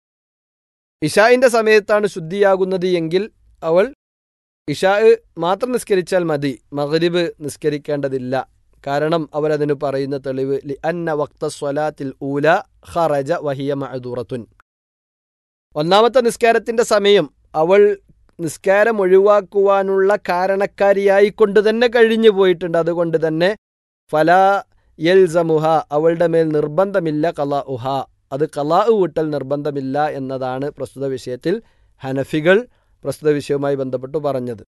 ഇഷായിൻ്റെ സമയത്താണ് ശുദ്ധിയാകുന്നത് എങ്കിൽ അവൾ ഇഷാ മാത്രം നിസ്കരിച്ചാൽ മതി മഗ്രിബ് നിസ്കരിക്കേണ്ടതില്ല കാരണം അവരതിന് പറയുന്ന തെളിവ് ലി അന്ന വക്ത സ്വലാത്തിൽ ഊല ഖറജ വഹിയ മഅദൂറത്തുൻ ഒന്നാമത്തെ നിസ്കാരത്തിന്റെ സമയം അവൾ നിസ്കാരം ഒഴിവാക്കുവാനുള്ള കാരണക്കാരിയായിക്കൊണ്ട് തന്നെ കഴിഞ്ഞു പോയിട്ടുണ്ട് അതുകൊണ്ട് തന്നെ ഫലാ യൽസമുഹ അവളുടെ മേൽ നിർബന്ധമില്ല കലാ ഉഹ അത് കലാ വീട്ടൽ നിർബന്ധമില്ല എന്നതാണ് പ്രസ്തുത വിഷയത്തിൽ ഹനഫികൾ പ്രസ്തുത വിഷയവുമായി ബന്ധപ്പെട്ട് പറഞ്ഞത്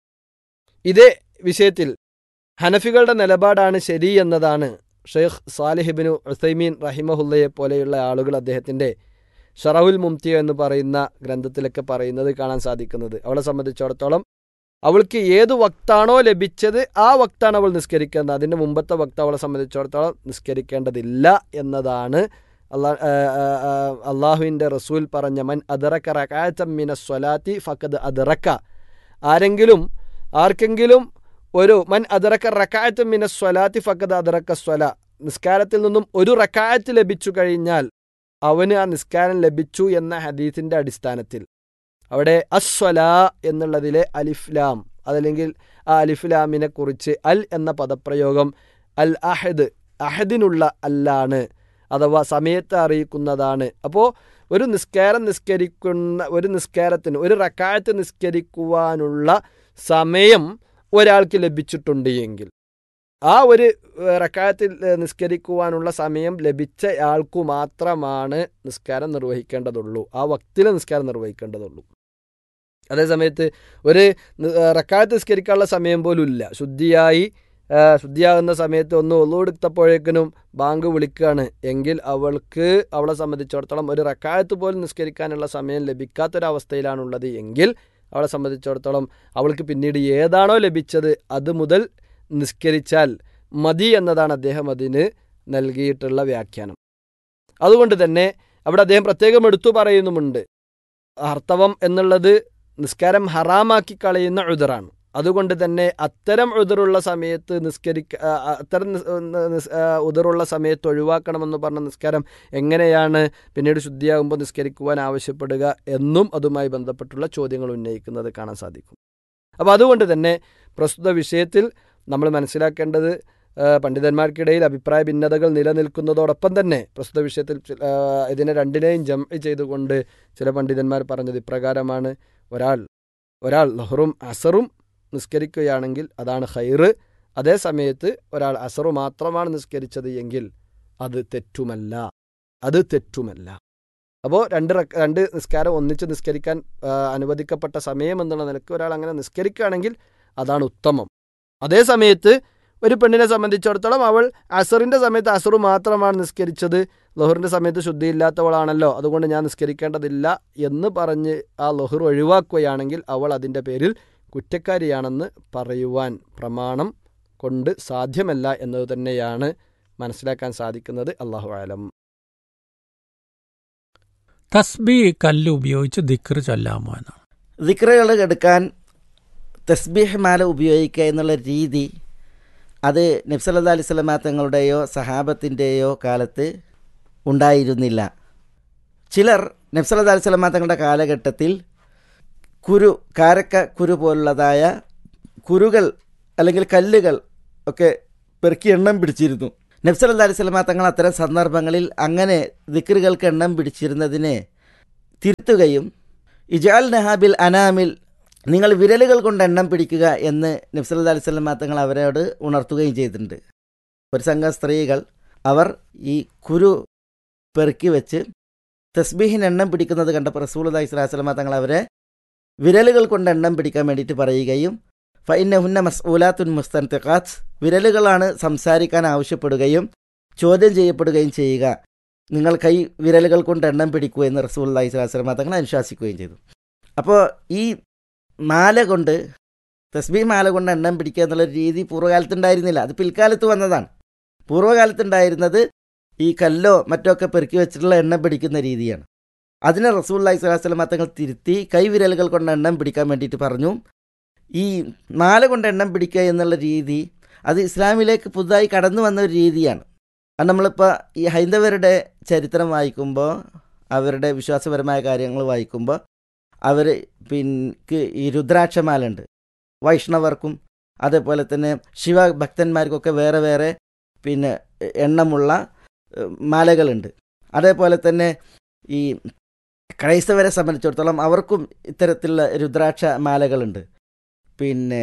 ഇതേ വിഷയത്തിൽ ഹനഫികളുടെ നിലപാടാണ് ശരി എന്നതാണ് ഷെയ്ഖ് സാലിഹിബിനു ഉസൈമീൻ റഹിമഹുല്ലയെ പോലെയുള്ള ആളുകൾ അദ്ദേഹത്തിൻ്റെ ഷറഹുൽ മുംതിയ എന്ന് പറയുന്ന ഗ്രന്ഥത്തിലൊക്കെ പറയുന്നത് കാണാൻ സാധിക്കുന്നത് അവളെ സംബന്ധിച്ചിടത്തോളം അവൾക്ക് ഏത് വക്താണോ ലഭിച്ചത് ആ വക്താണ് അവൾ നിസ്കരിക്കേണ്ടത് അതിൻ്റെ മുമ്പത്തെ വക്ത അവളെ സംബന്ധിച്ചിടത്തോളം നിസ്കരിക്കേണ്ടതില്ല എന്നതാണ് അള്ളാ അള്ളാഹുവിൻ്റെ റസൂൽ പറഞ്ഞ മൻ അദറക്ക റക്കാച്ചം മിന സ്വലാത്തി ഫക്കത് അദറക്ക ആരെങ്കിലും ആർക്കെങ്കിലും ഒരു മൻ അദറക്ക റക്കാച്ചം മിന സ്വലാത്തി ഫക്കത് അദറക്ക സ്വല നിസ്കാരത്തിൽ നിന്നും ഒരു റക്കായത്ത് ലഭിച്ചു കഴിഞ്ഞാൽ അവന് ആ നിസ്കാരം ലഭിച്ചു എന്ന ഹദീസിൻ്റെ അടിസ്ഥാനത്തിൽ അവിടെ അസ്വല എന്നുള്ളതിലെ അലിഫ്ലാം അതല്ലെങ്കിൽ ആ അലിഫ്ലാമിനെ കുറിച്ച് അൽ എന്ന പദപ്രയോഗം അൽ അഹദ് അഹദിനുള്ള അല്ലാണ് അഥവാ സമയത്തെ അറിയിക്കുന്നതാണ് അപ്പോൾ ഒരു നിസ്കാരം നിസ്കരിക്കുന്ന ഒരു നിസ്കാരത്തിന് ഒരു റക്കായത്ത് നിസ്കരിക്കുവാനുള്ള സമയം ഒരാൾക്ക് ലഭിച്ചിട്ടുണ്ട് എങ്കിൽ ആ ഒരു റക്കായത്തിൽ നിസ്കരിക്കുവാനുള്ള സമയം ലഭിച്ച ആൾക്കു മാത്രമാണ് നിസ്കാരം നിർവഹിക്കേണ്ടതുള്ളൂ ആ വക്തിലെ നിസ്കാരം നിർവഹിക്കേണ്ടതുള്ളൂ അതേസമയത്ത് ഒരു റക്കായത്ത് നിസ്കരിക്കാനുള്ള സമയം പോലും ഇല്ല ശുദ്ധിയായി ശുദ്ധിയാകുന്ന സമയത്ത് ഒന്ന് ഒന്നുകൊടുത്തപ്പോഴേക്കിനും ബാങ്ക് വിളിക്കുകയാണ് എങ്കിൽ അവൾക്ക് അവളെ സംബന്ധിച്ചിടത്തോളം ഒരു റക്കായത്ത് പോലും നിസ്കരിക്കാനുള്ള സമയം ലഭിക്കാത്തൊരവസ്ഥയിലാണുള്ളത് എങ്കിൽ അവളെ സംബന്ധിച്ചിടത്തോളം അവൾക്ക് പിന്നീട് ഏതാണോ ലഭിച്ചത് അത് മുതൽ നിസ്കരിച്ചാൽ മതി എന്നതാണ് അദ്ദേഹം അതിന് നൽകിയിട്ടുള്ള വ്യാഖ്യാനം അതുകൊണ്ട് തന്നെ അവിടെ അദ്ദേഹം പ്രത്യേകം എടുത്തു പറയുന്നുമുണ്ട് ഹർത്തവം എന്നുള്ളത് നിസ്കാരം ഹറാമാക്കി കളയുന്ന ഉദറാണ് അതുകൊണ്ട് തന്നെ അത്തരം ഉദറുള്ള സമയത്ത് നിസ്കരിക്ക അത്തരം ഉദറുള്ള സമയത്ത് ഒഴിവാക്കണമെന്ന് പറഞ്ഞ നിസ്കാരം എങ്ങനെയാണ് പിന്നീട് ശുദ്ധിയാകുമ്പോൾ നിസ്കരിക്കുവാൻ ആവശ്യപ്പെടുക എന്നും അതുമായി ബന്ധപ്പെട്ടുള്ള ചോദ്യങ്ങൾ ഉന്നയിക്കുന്നത് കാണാൻ സാധിക്കും അപ്പോൾ അതുകൊണ്ട് തന്നെ പ്രസ്തുത വിഷയത്തിൽ നമ്മൾ മനസ്സിലാക്കേണ്ടത് പണ്ഡിതന്മാർക്കിടയിൽ അഭിപ്രായ ഭിന്നതകൾ നിലനിൽക്കുന്നതോടൊപ്പം തന്നെ പ്രസ്തുത വിഷയത്തിൽ ഇതിനെ രണ്ടിനെയും ജം ചെയ്തുകൊണ്ട് ചില പണ്ഡിതന്മാർ പറഞ്ഞത് ഇപ്രകാരമാണ് ഒരാൾ ഒരാൾ ലഹറും അസറും നിസ്കരിക്കുകയാണെങ്കിൽ അതാണ് ഹൈറ് അതേ സമയത്ത് ഒരാൾ അസറു മാത്രമാണ് നിസ്കരിച്ചത് എങ്കിൽ അത് തെറ്റുമല്ല അത് തെറ്റുമല്ല അപ്പോൾ രണ്ട് രണ്ട് നിസ്കാരം ഒന്നിച്ച് നിസ്കരിക്കാൻ അനുവദിക്കപ്പെട്ട സമയം എന്നുള്ള നിലക്ക് ഒരാൾ അങ്ങനെ നിസ്കരിക്കുകയാണെങ്കിൽ അതാണ് ഉത്തമം അതേ സമയത്ത് ഒരു പെണ്ണിനെ സംബന്ധിച്ചിടത്തോളം അവൾ അസറിൻ്റെ സമയത്ത് അസറു മാത്രമാണ് നിസ്കരിച്ചത് ലൊഹറിൻ്റെ സമയത്ത് ശുദ്ധിയില്ലാത്തവളാണല്ലോ അതുകൊണ്ട് ഞാൻ നിസ്കരിക്കേണ്ടതില്ല എന്ന് പറഞ്ഞ് ആ ലൊഹർ ഒഴിവാക്കുകയാണെങ്കിൽ അവൾ അതിൻ്റെ പേരിൽ കുറ്റക്കാരിയാണെന്ന് പറയുവാൻ പ്രമാണം കൊണ്ട് സാധ്യമല്ല എന്നത് തന്നെയാണ് മനസ്സിലാക്കാൻ സാധിക്കുന്നത് അള്ളാഹു ആലം തസ്ബി കല്ല് ഉപയോഗിച്ച് ദിക്ർ ചൊല്ലാമോ എന്നാണ് ദിക്റുകൾ എടുക്കാൻ തസ്ബീഹ് മാല ഉപയോഗിക്കുക എന്നുള്ള രീതി അത് നബ്സല്ലാ അലൈഹി സ്വലമാ തങ്ങളുടെയോ സഹാബത്തിൻ്റെയോ കാലത്ത് ഉണ്ടായിരുന്നില്ല ചിലർ നബ്സല്ലാ അലൈഹി സ്വലമാ തങ്ങളുടെ കാലഘട്ടത്തിൽ കുരു കാരക്ക കുരു പോലുള്ളതായ കുരുകൾ അല്ലെങ്കിൽ കല്ലുകൾ ഒക്കെ പെറുക്കി എണ്ണം പിടിച്ചിരുന്നു നബ്സല്ലാ അലൈഹി സ്വലമ തങ്ങൾ അത്തരം സന്ദർഭങ്ങളിൽ അങ്ങനെ ദിക്റുകൾക്ക് എണ്ണം പിടിച്ചിരുന്നതിനെ തിരുത്തുകയും ഇജാൽ നഹാബിൽ അനാമിൽ നിങ്ങൾ വിരലുകൾ കൊണ്ട് എണ്ണം പിടിക്കുക എന്ന് നബ്സല്ലാ അലൈഹി സ്വലമ തങ്ങൾ അവരോട് ഉണർത്തുകയും ചെയ്തിട്ടുണ്ട് ഒരു സംഘം സ്ത്രീകൾ അവർ ഈ കുരു പെറുക്കി വെച്ച് തസ്ബീഹിന് എണ്ണം പിടിക്കുന്നത് കണ്ടപ്പോൾ റസൂൽ അലൈഹി സ്വലാസ്ലമ തങ്ങൾ അവരെ വിരലുകൾ കൊണ്ട് എണ്ണം പിടിക്കാൻ വേണ്ടിയിട്ട് പറയുകയും ഫൈന ഹുന്ന മസ്ഊലാത്തുൻ മുസ്തൻതിഖാത്ത് വിരലുകളാണ് സംസാരിക്കാൻ ആവശ്യപ്പെടുകയും ചോദ്യം ചെയ്യപ്പെടുകയും ചെയ്യുക നിങ്ങൾ കൈ വിരലുകൾ കൊണ്ട് എണ്ണം പിടിക്കൂ എന്ന് റസൂൽ അലൈഹി സ്വലാസ്ലമ തങ്ങൾ അനുശാസിക്കുകയും ചെയ്തു അപ്പോൾ ഈ മാല കൊണ്ട് തസ്ബീ മാല കൊണ്ട് എണ്ണം പിടിക്കുക എന്നുള്ള രീതി പൂർവ്വകാലത്തുണ്ടായിരുന്നില്ല അത് പിൽക്കാലത്ത് വന്നതാണ് പൂർവ്വകാലത്തുണ്ടായിരുന്നത് ഈ കല്ലോ മറ്റോ ഒക്കെ പെറുക്കി വെച്ചിട്ടുള്ള എണ്ണം പിടിക്കുന്ന രീതിയാണ് അതിനെ റസൂൽ അലൈഹി സ്വലാസ്ലമ തങ്ങൾ തിരുത്തി കൈവിരലുകൾ കൊണ്ട് എണ്ണം പിടിക്കാൻ വേണ്ടിയിട്ട് പറഞ്ഞു ഈ മാല കൊണ്ട് എണ്ണം പിടിക്കുക എന്നുള്ള രീതി അത് ഇസ്ലാമിലേക്ക് പുതുതായി കടന്നു വന്ന ഒരു രീതിയാണ് അത് നമ്മളിപ്പോൾ ഈ ഹൈന്ദവരുടെ ചരിത്രം വായിക്കുമ്പോൾ അവരുടെ വിശ്വാസപരമായ കാര്യങ്ങൾ വായിക്കുമ്പോൾ അവർ പിന്നെ ഈ രുദ്രാക്ഷമാല ഉണ്ട് വൈഷ്ണവർക്കും അതേപോലെ തന്നെ ശിവഭക്തന്മാർക്കൊക്കെ വേറെ വേറെ പിന്നെ എണ്ണമുള്ള ഏഹ്, മാലകളുണ്ട് അതേപോലെ തന്നെ ഈ ക്രൈസ്തവരെ സംബന്ധിച്ചിടത്തോളം അവർക്കും ഇത്തരത്തിലുള്ള രുദ്രാക്ഷ മാലകളുണ്ട് പിന്നെ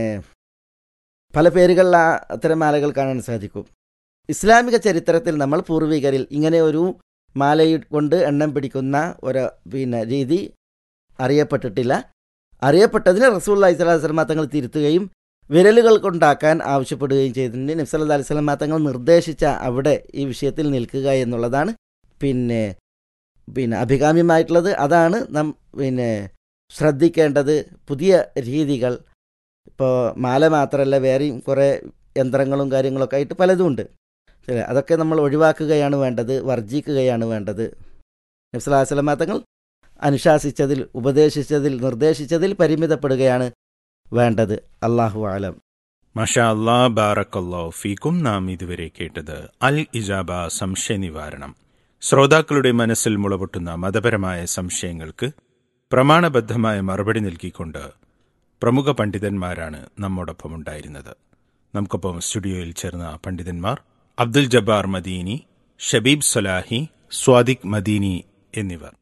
പല പേരുകളിൽ ആ അത്തരം മാലകൾ കാണാൻ സാധിക്കും ഇസ്ലാമിക ചരിത്രത്തിൽ നമ്മൾ പൂർവികരിൽ ഇങ്ങനെ ഒരു മാല കൊണ്ട് എണ്ണം പിടിക്കുന്ന ഒരു പിന്നെ രീതി അറിയപ്പെട്ടിട്ടില്ല അറിയപ്പെട്ടതിന് റസൂൽ അലൈഹി സ്വലാസ്ലമ തങ്ങൾ തിരുത്തുകയും വിരലുകൾ കൊണ്ടാക്കാൻ ആവശ്യപ്പെടുകയും ചെയ്തിട്ടുണ്ട് നബ്സല്ലാ അലൈഹി സ്വലമ തങ്ങൾ നിർദ്ദേശിച്ച അവിടെ ഈ വിഷയത്തിൽ നിൽക്കുക എന്നുള്ളതാണ് പിന്നെ പിന്നെ അഭികാമ്യമായിട്ടുള്ളത് അതാണ് നാം പിന്നെ ശ്രദ്ധിക്കേണ്ടത് പുതിയ രീതികൾ ഇപ്പോൾ മാല മാത്രമല്ല വേറെയും കുറേ യന്ത്രങ്ങളും കാര്യങ്ങളൊക്കെ ആയിട്ട് പലതും ഉണ്ട് ശരി അതൊക്കെ നമ്മൾ ഒഴിവാക്കുകയാണ് വേണ്ടത് വർജിക്കുകയാണ് വേണ്ടത് നബ്സലാസ്ലമ തങ്ങൾ അനുശാസിച്ചതിൽ ഉപദേശിച്ചതിൽ നിർദ്ദേശിച്ചതിൽ പരിമിതപ്പെടുകയാണ് വേണ്ടത് അള്ളാഹു ആലം മഷാ അല്ലാ ബാറക്കല്ലോ ഫീക്കും നാം ഇതുവരെ കേട്ടത് അൽ ഇജാബ സംശയ നിവാരണം ശ്രോതാക്കളുടെ മനസ്സിൽ മുളപൊട്ടുന്ന മതപരമായ സംശയങ്ങൾക്ക് പ്രമാണബദ്ധമായ മറുപടി നൽകിക്കൊണ്ട് പ്രമുഖ പണ്ഡിതന്മാരാണ് നമ്മോടൊപ്പം ഉണ്ടായിരുന്നത് നമുക്കൊപ്പം സ്റ്റുഡിയോയിൽ ചേർന്ന പണ്ഡിതന്മാർ അബ്ദുൽ ജബ്ബാർ മദീനി ഷബീബ് സലാഹി സ്വാദിഖ് മദീനി എന്നിവർ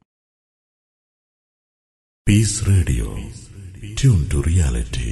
Peace Radio. Tune to reality.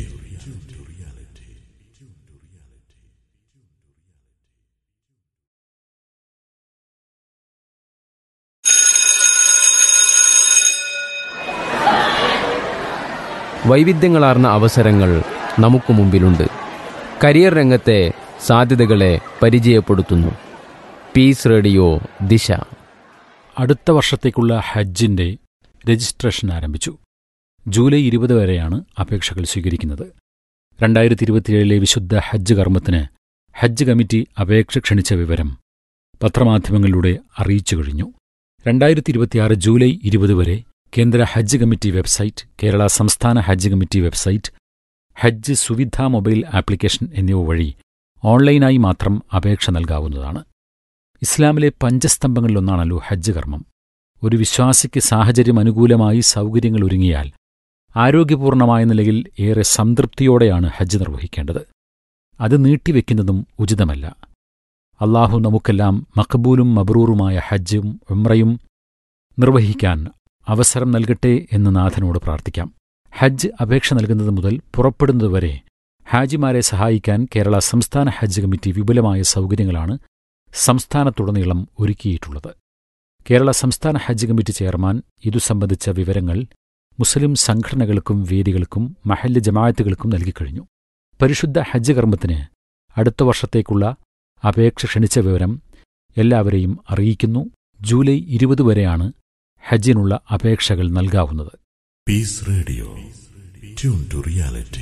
വൈവിധ്യങ്ങളാർന്ന അവസരങ്ങൾ നമുക്ക് മുമ്പിലുണ്ട് കരിയർ രംഗത്തെ സാധ്യതകളെ പരിചയപ്പെടുത്തുന്നു പീസ് റേഡിയോ ദിശ അടുത്ത വർഷത്തേക്കുള്ള ഹജ്ജിന്റെ രജിസ്ട്രേഷൻ ആരംഭിച്ചു ജൂലൈ ഇരുപത് വരെയാണ് അപേക്ഷകൾ സ്വീകരിക്കുന്നത് രണ്ടായിരത്തി ഇരുപത്തിയേഴിലെ വിശുദ്ധ ഹജ്ജ് കർമ്മത്തിന് ഹജ്ജ് കമ്മിറ്റി അപേക്ഷ ക്ഷണിച്ച വിവരം പത്രമാധ്യമങ്ങളിലൂടെ അറിയിച്ചു കഴിഞ്ഞു രണ്ടായിരത്തി ഇരുപത്തിയാറ് ജൂലൈ ഇരുപത് വരെ കേന്ദ്ര ഹജ്ജ് കമ്മിറ്റി വെബ്സൈറ്റ് കേരള സംസ്ഥാന ഹജ്ജ് committee website Hajj Suvidha mobile application എന്നിവ വഴി ഓൺലൈനായി മാത്രം അപേക്ഷ നൽകാവുന്നതാണ് ഇസ്ലാമിലെ പഞ്ചസ്തംഭങ്ങളിലൊന്നാണല്ലോ ഹജ്ജ് കർമ്മം ഒരു വിശ്വാസിക്ക് സാഹചര്യം അനുകൂലമായി സൗകര്യങ്ങൾ ഒരുങ്ങിയാൽ ആരോഗ്യപൂർണമായ നിലയിൽ ഏറെ സംതൃപ്തിയോടെയാണ് ഹജ്ജ് നിർവഹിക്കേണ്ടത് അത് നീട്ടിവെക്കുന്നതും ഉചിതമല്ല അള്ളാഹു നമുക്കെല്ലാം മഖബൂലും മബ്രൂറുമായ ഹജ്ജും ഉംറയും നിർവഹിക്കാൻ അവസരം നൽകട്ടെ എന്ന് നാഥനോട് പ്രാർത്ഥിക്കാം ഹജ്ജ് അപേക്ഷ നൽകുന്നത് മുതൽ പുറപ്പെടുന്നതുവരെ ഹാജിമാരെ സഹായിക്കാൻ കേരള സംസ്ഥാന ഹജ്ജ് കമ്മിറ്റി വിപുലമായ സൗകര്യങ്ങളാണ് സംസ്ഥാനത്തുടനീളം ഒരുക്കിയിട്ടുള്ളത് കേരള സംസ്ഥാന ഹജ്ജ് കമ്മിറ്റി ചെയർമാൻ ഇതു സംബന്ധിച്ച വിവരങ്ങൾ മുസ്ലിം സംഘടനകൾക്കും വേദികൾക്കും മഹല്ല് ജമാഅത്തുകൾക്കും നൽകിക്കഴിഞ്ഞു പരിശുദ്ധ ഹജ്ജ് കർമ്മത്തിന് അടുത്ത വർഷത്തേക്കുള്ള അപേക്ഷ ക്ഷണിച്ച വിവരം എല്ലാവരെയും അറിയിക്കുന്നു ജൂലൈ ഇരുപത് വരെയാണ് ഹജ്ജിനുള്ള അപേക്ഷകൾ നൽകാവുന്നത് Peace Radio. Tune to reality.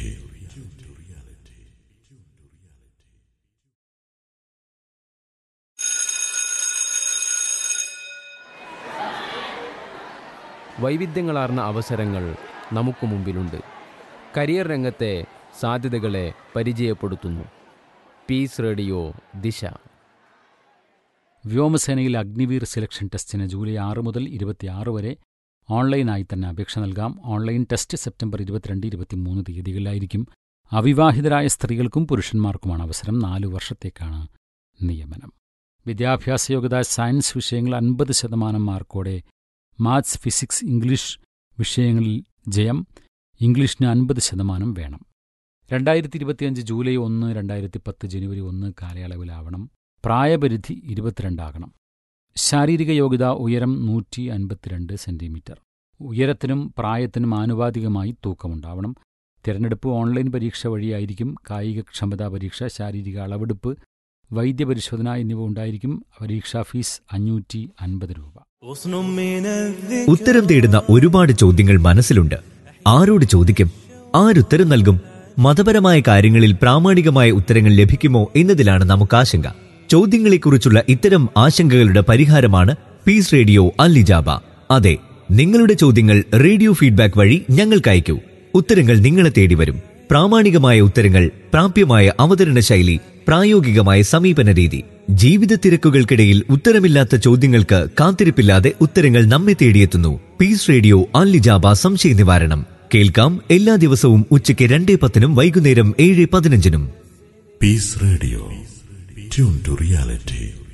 വൈവിധ്യങ്ങളാർന്ന അവസരങ്ങൾ നമുക്ക് മുമ്പിലുണ്ട് കരിയർ രംഗത്തെ സാധ്യതകളെ പരിചയപ്പെടുത്തുന്നു പീസ് റേഡിയോ ദിശ വ്യോമസേനയിൽ അഗ്നിവീർ സെലക്ഷൻ ടെസ്റ്റിന് ജൂലൈ ആറ് മുതൽ ഇരുപത്തിയാറ് വരെ ഓൺലൈനായി തന്നെ അപേക്ഷ നൽകാം ഓൺലൈൻ ടെസ്റ്റ് സെപ്റ്റംബർ ഇരുപത്തിരണ്ട് ഇരുപത്തിമൂന്ന് തീയതികളിലായിരിക്കും അവിവാഹിതരായ സ്ത്രീകൾക്കും പുരുഷന്മാർക്കുമാണ് അവസരം നാലു വർഷത്തേക്കാണ് നിയമനം വിദ്യാഭ്യാസ യോഗ്യത സയൻസ് വിഷയങ്ങൾ അൻപത് ശതമാനം മാർക്കോടെ മാത്സ് ഫിസിക്സ് ഇംഗ്ലീഷ് വിഷയങ്ങളിൽ ജയം ഇംഗ്ലീഷിന് അൻപത് ശതമാനം വേണം രണ്ടായിരത്തി ഇരുപത്തിയഞ്ച് ജൂലൈ ഒന്ന് രണ്ടായിരത്തി പത്ത് ജനുവരി ഒന്ന് കാലയളവിലാവണം പ്രായപരിധി ഇരുപത്തിരണ്ടാകണം ശാരീരിക യോഗ്യത ഉയരം നൂറ്റി അൻപത്തിരണ്ട് സെന്റിമീറ്റർ ഉയരത്തിനും പ്രായത്തിനും ആനുപാതികമായി തൂക്കമുണ്ടാവണം തിരഞ്ഞെടുപ്പ് ഓൺലൈൻ പരീക്ഷ വഴിയായിരിക്കും കായികക്ഷമതാ പരീക്ഷ ശാരീരിക അളവെടുപ്പ് വൈദ്യപരിശോധന എന്നിവ ഉണ്ടായിരിക്കും പരീക്ഷാ ഫീസ് അഞ്ഞൂറ്റി അൻപത് രൂപ ഉത്തരം തേടുന്ന ഒരുപാട് ചോദ്യങ്ങൾ മനസ്സിലുണ്ട് ആരോട് ചോദിക്കും ആരുത്തരം നൽകും മതപരമായ കാര്യങ്ങളിൽ പ്രാമാണികമായ ഉത്തരങ്ങൾ ലഭിക്കുമോ എന്നതിലാണ് നമുക്ക് ആശങ്ക ചോദ്യങ്ങളെക്കുറിച്ചുള്ള ഇത്തരം ആശങ്കകളുടെ പരിഹാരമാണ് പീസ് റേഡിയോ അല്ലിജാബ അതെ നിങ്ങളുടെ ചോദ്യങ്ങൾ റേഡിയോ ഫീഡ്ബാക്ക് വഴി ഞങ്ങൾക്ക് അയക്കൂ ഉത്തരങ്ങൾ നിങ്ങളെ തേടി വരും പ്രാമാണികമായ ഉത്തരങ്ങൾ പ്രാപ്യമായ അവതരണ ശൈലി പ്രായോഗികമായ സമീപന രീതി ജീവിത തിരക്കുകൾക്കിടയിൽ ഉത്തരമില്ലാത്ത ചോദ്യങ്ങൾക്ക് കാത്തിരിപ്പില്ലാതെ ഉത്തരങ്ങൾ നമ്മെ തേടിയെത്തുന്നു പീസ് റേഡിയോ അല്ലിജാബ സംശയ നിവാരണം കേൾക്കാം എല്ലാ ദിവസവും ഉച്ചയ്ക്ക് രണ്ടേ പത്തിനും വൈകുന്നേരം ഏഴ് പതിനഞ്ചിനും Peace Radio. Tune to reality.